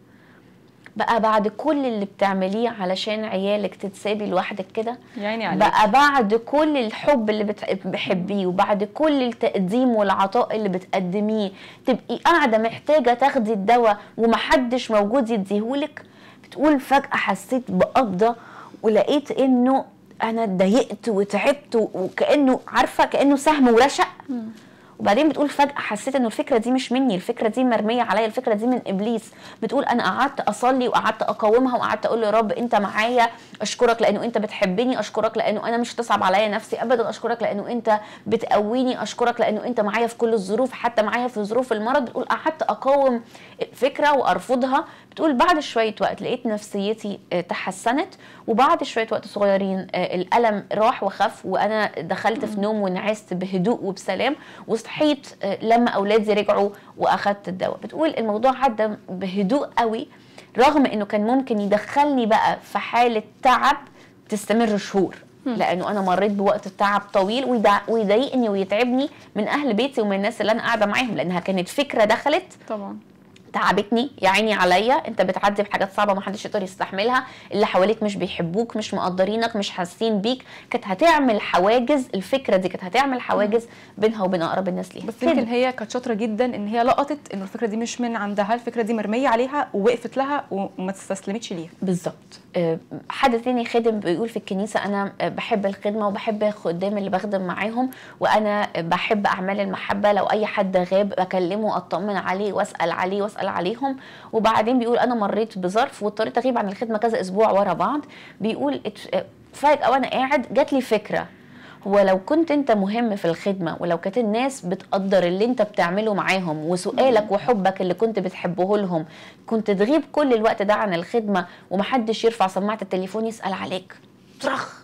بقى بعد كل اللي بتعمليه علشان عيالك تتسابي لوحدك كده يعني عليك بقى بعد كل الحب اللي بت- بتحبيه وبعد كل التقديم والعطاء اللي بتقدميه تبقي قاعده محتاجه تاخدي الدواء ومحدش موجود يديهولك بتقول فجاه حسيت بقبضه ولقيت انه انا اتضايقت وتعبت وكانه عارفه كانه سهم ورشق وبعدين بتقول فجأة حسيت انه الفكرة دي مش مني الفكرة دي مرمية عليا الفكرة دي من ابليس بتقول انا قعدت اصلي وقعدت اقاومها وقعدت اقول يا رب انت معايا اشكرك لانه انت بتحبني اشكرك لانه انا مش هتصعب عليا نفسي ابدا اشكرك لانه انت بتقويني اشكرك لانه انت معايا في كل الظروف حتى معايا في ظروف المرض بتقول قعدت اقاوم الفكرة وارفضها بتقول بعد شوية وقت لقيت نفسيتي آه، تحسنت وبعد شوية وقت صغيرين آه، الألم راح وخف وأنا دخلت في نوم ونعست بهدوء وبسلام وصحيت آه، لما أولادي رجعوا وأخدت الدواء بتقول الموضوع عدى بهدوء قوي رغم إنه كان ممكن يدخلني بقى في حالة تعب تستمر شهور لانه انا مريت بوقت تعب طويل ويدع- ويضايقني ويتعبني من اهل بيتي ومن الناس اللي انا قاعده معاهم لانها كانت فكره دخلت طبعا تعبتني يا عيني عليا انت بتعدي بحاجات صعبه ما حدش يقدر يستحملها اللي حواليك مش بيحبوك مش مقدرينك مش حاسين بيك كانت هتعمل حواجز الفكره دي كانت هتعمل حواجز بينها وبين اقرب الناس ليها بس كده. يمكن هي كانت شاطره جدا ان هي لقطت انه الفكره دي مش من عندها الفكره دي مرميه عليها ووقفت لها وما استسلمتش ليها بالظبط آه، حد تاني خادم بيقول في الكنيسة أنا آه، بحب الخدمة وبحب الخدام اللي بخدم معاهم وأنا آه، بحب أعمال المحبة لو أي حد غاب بكلمه أطمن عليه وأسأل عليه وأسأل عليهم وبعدين بيقول أنا مريت بظرف واضطريت أغيب عن الخدمة كذا أسبوع ورا بعض بيقول ات- آه، فجأة وأنا قاعد جات لي فكرة هو لو كنت انت مهم في الخدمة ولو كانت الناس بتقدر اللي انت بتعمله معاهم وسؤالك وحبك اللي كنت بتحبه لهم كنت تغيب كل الوقت ده عن الخدمة ومحدش يرفع سماعة التليفون يسأل عليك صرخ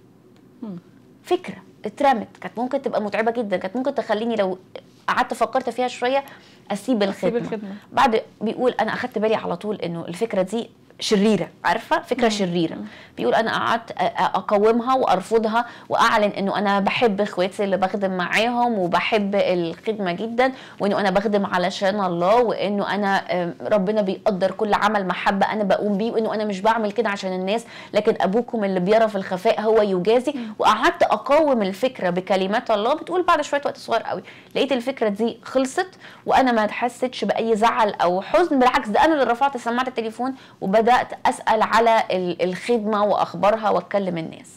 فكرة اترمت كانت ممكن تبقى متعبة جدا كانت ممكن تخليني لو قعدت فكرت فيها شوية اسيب الخدمة, الخدمة. بعد بيقول انا اخدت بالي على طول انه الفكرة دي شريرة عارفة فكرة شريرة بيقول انا قعدت أ- أ- اقاومها وارفضها واعلن انه انا بحب اخواتي اللي بخدم معاهم وبحب الخدمة جدا وانه انا بخدم علشان الله وانه انا آم، ربنا بيقدر كل عمل محبة انا بقوم بيه وانه انا مش بعمل كده عشان الناس لكن ابوكم اللي بيرى في الخفاء هو يجازي وقعدت اقاوم الفكرة بكلمات الله بتقول بعد شوية وقت صغير قوي لقيت الفكرة دي خلصت وانا ما حسيتش باي زعل او حزن بالعكس ده انا اللي رفعت سماعة التليفون وبدات اسال على ال- الخدمه واخبارها واتكلم الناس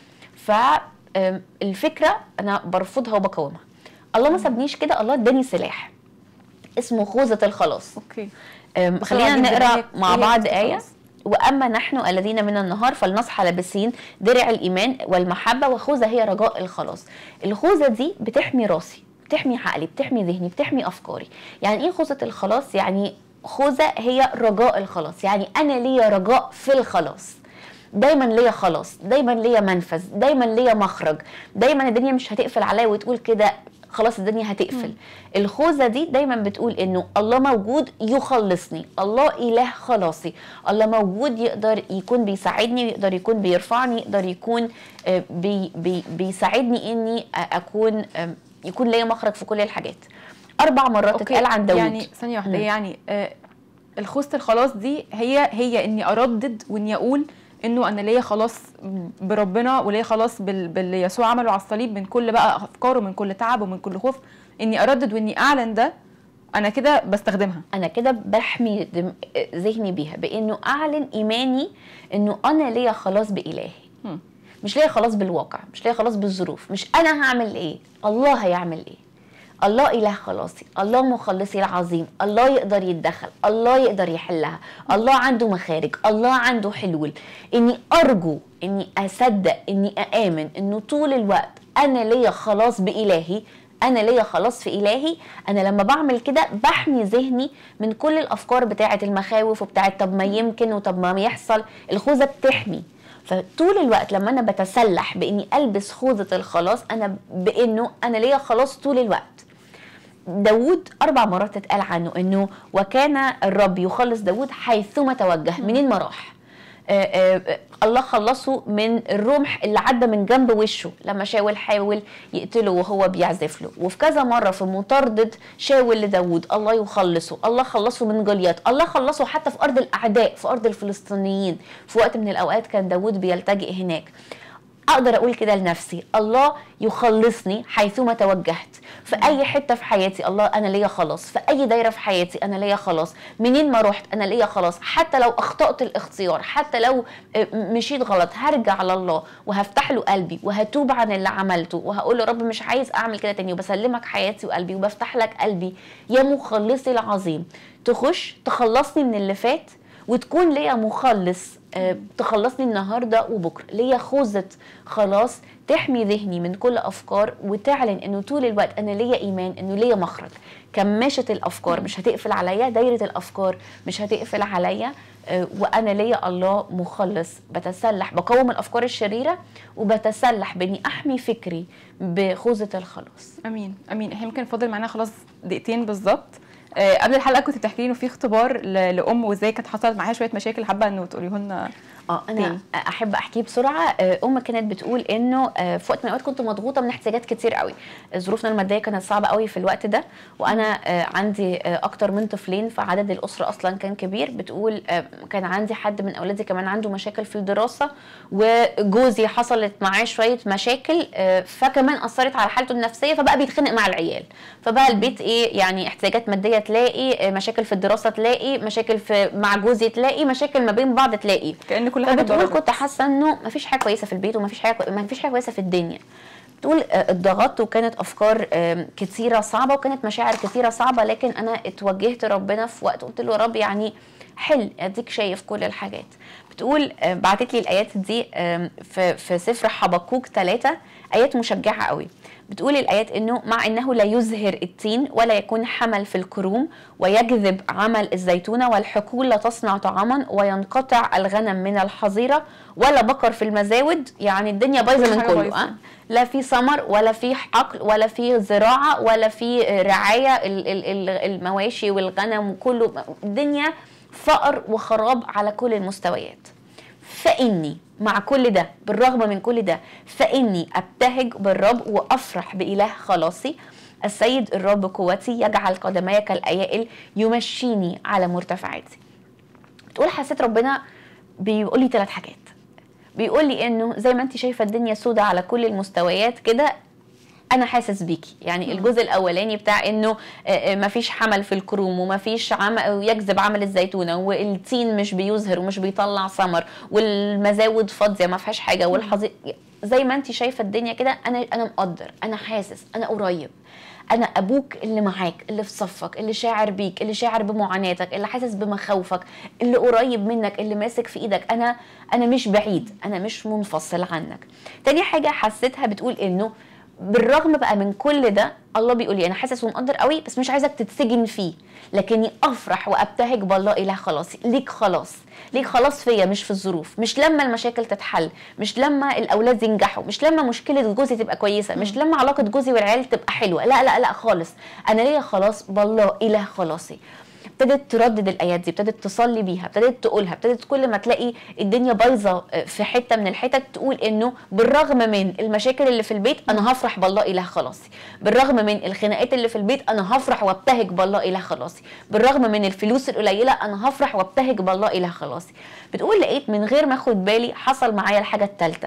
فالفكره انا برفضها وبقاومها الله ما سابنيش كده الله اداني سلاح اسمه خوذه الخلاص اوكي أم، بسرعة خلينا جداً، نقرا هي- مع هي بعض خوذة آية الخلاص. وأما نحن الذين من النهار فلنصحى لابسين درع الإيمان والمحبة وخوذة هي رجاء الخلاص الخوذة دي بتحمي راسي بتحمي عقلي بتحمي ذهني بتحمي أفكاري يعني إيه خوذة الخلاص يعني خوذة هي رجاء الخلاص يعني أنا ليا رجاء في الخلاص دايما ليا خلاص دايما ليا منفذ دايما ليا مخرج دايما الدنيا مش هتقفل عليا وتقول كده خلاص الدنيا هتقفل الخوذة دي دايما بتقول انه الله موجود يخلصني الله اله خلاصي الله موجود يقدر يكون بيساعدني يقدر يكون بيرفعني يقدر يكون آه، بي بي بيساعدني اني آه، اكون آه، يكون ليا مخرج في كل الحاجات اربع مرات اتقال عن داوود يعني ثانيه واحده مم. يعني آه الخوذه الخلاص دي هي هي اني اردد واني اقول انه انا ليا خلاص بربنا وليا خلاص بال- باللي يسوع عمله على الصليب من كل بقى افكار ومن كل تعب ومن كل خوف اني اردد واني اعلن ده انا كده بستخدمها انا كده بحمي دم- ذهني بيها بانه اعلن ايماني انه انا ليا خلاص بالهي مم. مش ليا خلاص بالواقع مش ليا خلاص بالظروف مش انا هعمل ايه الله هيعمل ايه الله اله خلاصي الله مخلصي العظيم الله يقدر يتدخل الله يقدر يحلها الله عنده مخارج الله عنده حلول اني ارجو اني اصدق اني اامن انه طول الوقت انا ليا خلاص بالهي انا ليا خلاص في الهي انا لما بعمل كده بحمي ذهني من كل الافكار بتاعه المخاوف وبتاعه طب ما يمكن وطب ما يحصل الخوذه بتحمي فطول الوقت لما انا بتسلح باني البس خوذه الخلاص انا بانه انا ليا خلاص طول الوقت داود أربع مرات اتقال عنه إنه وكان الرب يخلص داود حيثما توجه منين ما راح آه، آه، آه، الله خلصه من الرمح اللي عدى من جنب وشه لما شاول حاول يقتله وهو بيعزف له وفي كذا مره في مطاردة شاول لداود الله يخلصه الله خلصه من جوليات الله خلصه حتى في ارض الاعداء في ارض الفلسطينيين في وقت من الاوقات كان داود بيلتجئ هناك اقدر اقول كده لنفسي الله يخلصني حيثما توجهت في اي حته في حياتي الله انا ليا خلاص في اي دايره في حياتي انا ليا خلاص منين ما رحت انا ليا خلاص حتى لو اخطات الاختيار حتى لو آه، مشيت غلط هرجع على الله وهفتح له قلبي وهتوب عن اللي عملته وهقول له رب مش عايز اعمل كده تاني وبسلمك حياتي وقلبي وبفتح لك قلبي يا مخلصي العظيم تخش تخلصني من اللي فات وتكون ليا مخلص آه، تخلصني النهارده وبكره ليا خوذه خلاص تحمي ذهني من كل افكار وتعلن انه طول الوقت انا ليا ايمان انه ليا مخرج كماشة الافكار مش هتقفل عليا دايره الافكار مش هتقفل عليا آه، وانا ليا الله مخلص بتسلح بقاوم الافكار الشريره وبتسلح باني احمي فكري بخوذه الخلاص امين امين احنا يمكن فاضل معانا خلاص دقيقتين بالظبط آه، قبل الحلقه كنت بتحكي لي انه في اختبار ل- لام وازاي كانت حصلت معاها شويه مشاكل حابه انه تقوليه لنا اه انا تاني. احب احكيه بسرعه آه، ام كانت بتقول انه آه، في وقت من الاوقات كنت مضغوطه من احتياجات كتير قوي ظروفنا الماديه كانت صعبه قوي في الوقت ده وانا آه، عندي آه، اكتر من طفلين فعدد الاسره اصلا كان كبير بتقول آه، كان عندي حد من اولادي كمان عنده مشاكل في الدراسه وجوزي حصلت معاه شويه مشاكل آه، فكمان اثرت على حالته النفسيه فبقى بيتخانق مع العيال فبقى البيت ايه يعني احتياجات ماديه تلاقي آه، مشاكل في الدراسه تلاقي مشاكل في مع جوزي تلاقي مشاكل ما بين بعض تلاقي كان كل حاجه فبتقول اتضربت. كنت حاسه انه مفيش حاجه كويسه في البيت ومفيش حاجه مفيش حاجه كويسه في الدنيا بتقول آه، اتضغطت وكانت افكار آم، كتيره صعبه وكانت مشاعر كتيره صعبه لكن انا اتوجهت ربنا في وقت قلت له يا رب يعني حل اديك شايف كل الحاجات بتقول آه، بعتت لي الايات دي آم، في في سفر حبقوق ثلاثة ايات مشجعه قوي بتقول الايات انه مع انه لا يزهر التين ولا يكون حمل في الكروم ويجذب عمل الزيتونه والحقول لا تصنع طعاما وينقطع الغنم من الحظيره ولا بقر في المزاود يعني الدنيا بايظه كل من حاجة كله بايظة. أه؟ لا في ثمر ولا في حقل ولا في زراعه ولا في رعايه ال- ال- ال- المواشي والغنم وكله الدنيا فقر وخراب على كل المستويات فاني مع كل ده بالرغم من كل ده فاني ابتهج بالرب وافرح باله خلاصي السيد الرب قوتي يجعل قدمي كالايائل يمشيني على مرتفعاتي بتقول حسيت ربنا بيقول لي ثلاث حاجات بيقول لي انه زي ما انت شايفه الدنيا سودة على كل المستويات كده انا حاسس بيكي يعني الجزء الاولاني بتاع انه آه، آه، مفيش حمل في الكروم ومفيش عمل يجذب عمل الزيتونه والتين مش بيزهر ومش بيطلع ثمر والمزاود فاضيه ما فيهاش حاجه والحظير زي ما انت شايفه الدنيا كده انا انا مقدر انا حاسس انا قريب انا ابوك اللي معاك اللي في صفك اللي شاعر بيك اللي شاعر بمعاناتك اللي حاسس بمخاوفك اللي قريب منك اللي ماسك في ايدك انا انا مش بعيد انا مش منفصل عنك تاني حاجه حسيتها بتقول انه بالرغم بقى من كل ده الله بيقول لي انا حاسس ومقدر قوي بس مش عايزك تتسجن فيه لكني افرح وابتهج بالله اله خلاصي ليك خلاص ليك خلاص فيا مش في الظروف مش لما المشاكل تتحل مش لما الاولاد ينجحوا مش لما مشكله جوزي تبقى كويسه مش لما علاقه جوزي والعيال تبقى حلوه لا لا لا خالص انا ليا خلاص بالله اله خلاصي ابتدت تردد الايات دي ابتدت تصلي بيها ابتدت تقولها ابتدت كل ما تلاقي الدنيا بايظه في حته من الحتت تقول انه بالرغم من المشاكل اللي في البيت انا هفرح بالله اله خلاصي بالرغم من الخناقات اللي في البيت انا هفرح وابتهج بالله اله خلاصي بالرغم من الفلوس القليله انا هفرح وابتهج بالله اله خلاصي بتقول لقيت من غير ما اخد بالي حصل معايا الحاجه الثالثه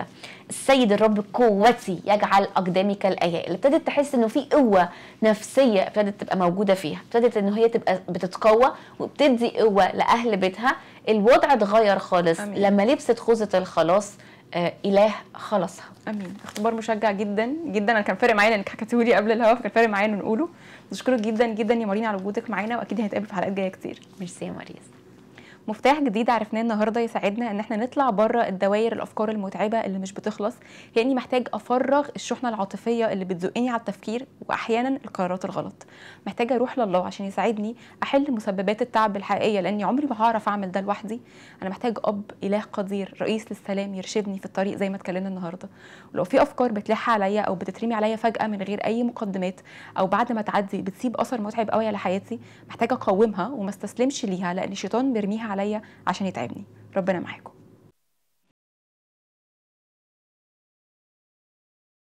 السيد الرب قوتي يجعل اقدامي كالايائل اللي ابتدت تحس انه في قوه نفسيه ابتدت تبقى موجوده فيها ابتدت ان هي تبقى بتتقوى وبتدي قوه لاهل بيتها الوضع اتغير خالص أمين. لما لبست خوذه الخلاص آه اله خلصها امين اختبار مشجع جدا جدا انا كان فارق معايا لانك حكيتوا لي قبل الهوا فكان فارق معايا انه نقوله بشكرك جدا جدا يا مارينا على وجودك معانا واكيد هنتقابل في حلقات جايه كتير ميرسي يا ماريس مفتاح جديد عرفناه النهارده يساعدنا ان احنا نطلع بره الدوائر الافكار المتعبه اللي مش بتخلص لاني محتاج افرغ الشحنه العاطفيه اللي بتزقني على التفكير واحيانا القرارات الغلط محتاجه اروح لله عشان يساعدني احل مسببات التعب الحقيقيه لاني عمري ما هعرف اعمل ده لوحدي انا محتاج اب اله قدير رئيس للسلام يرشدني في الطريق زي ما اتكلمنا النهارده ولو في افكار بتلح عليا او بتترمي عليا فجاه من غير اي مقدمات او بعد ما تعدي بتسيب اثر متعب قوي على حياتي محتاجه اقاومها وما استسلمش ليها لان الشيطان بيرميها عليا عشان يتعبني ربنا معاكم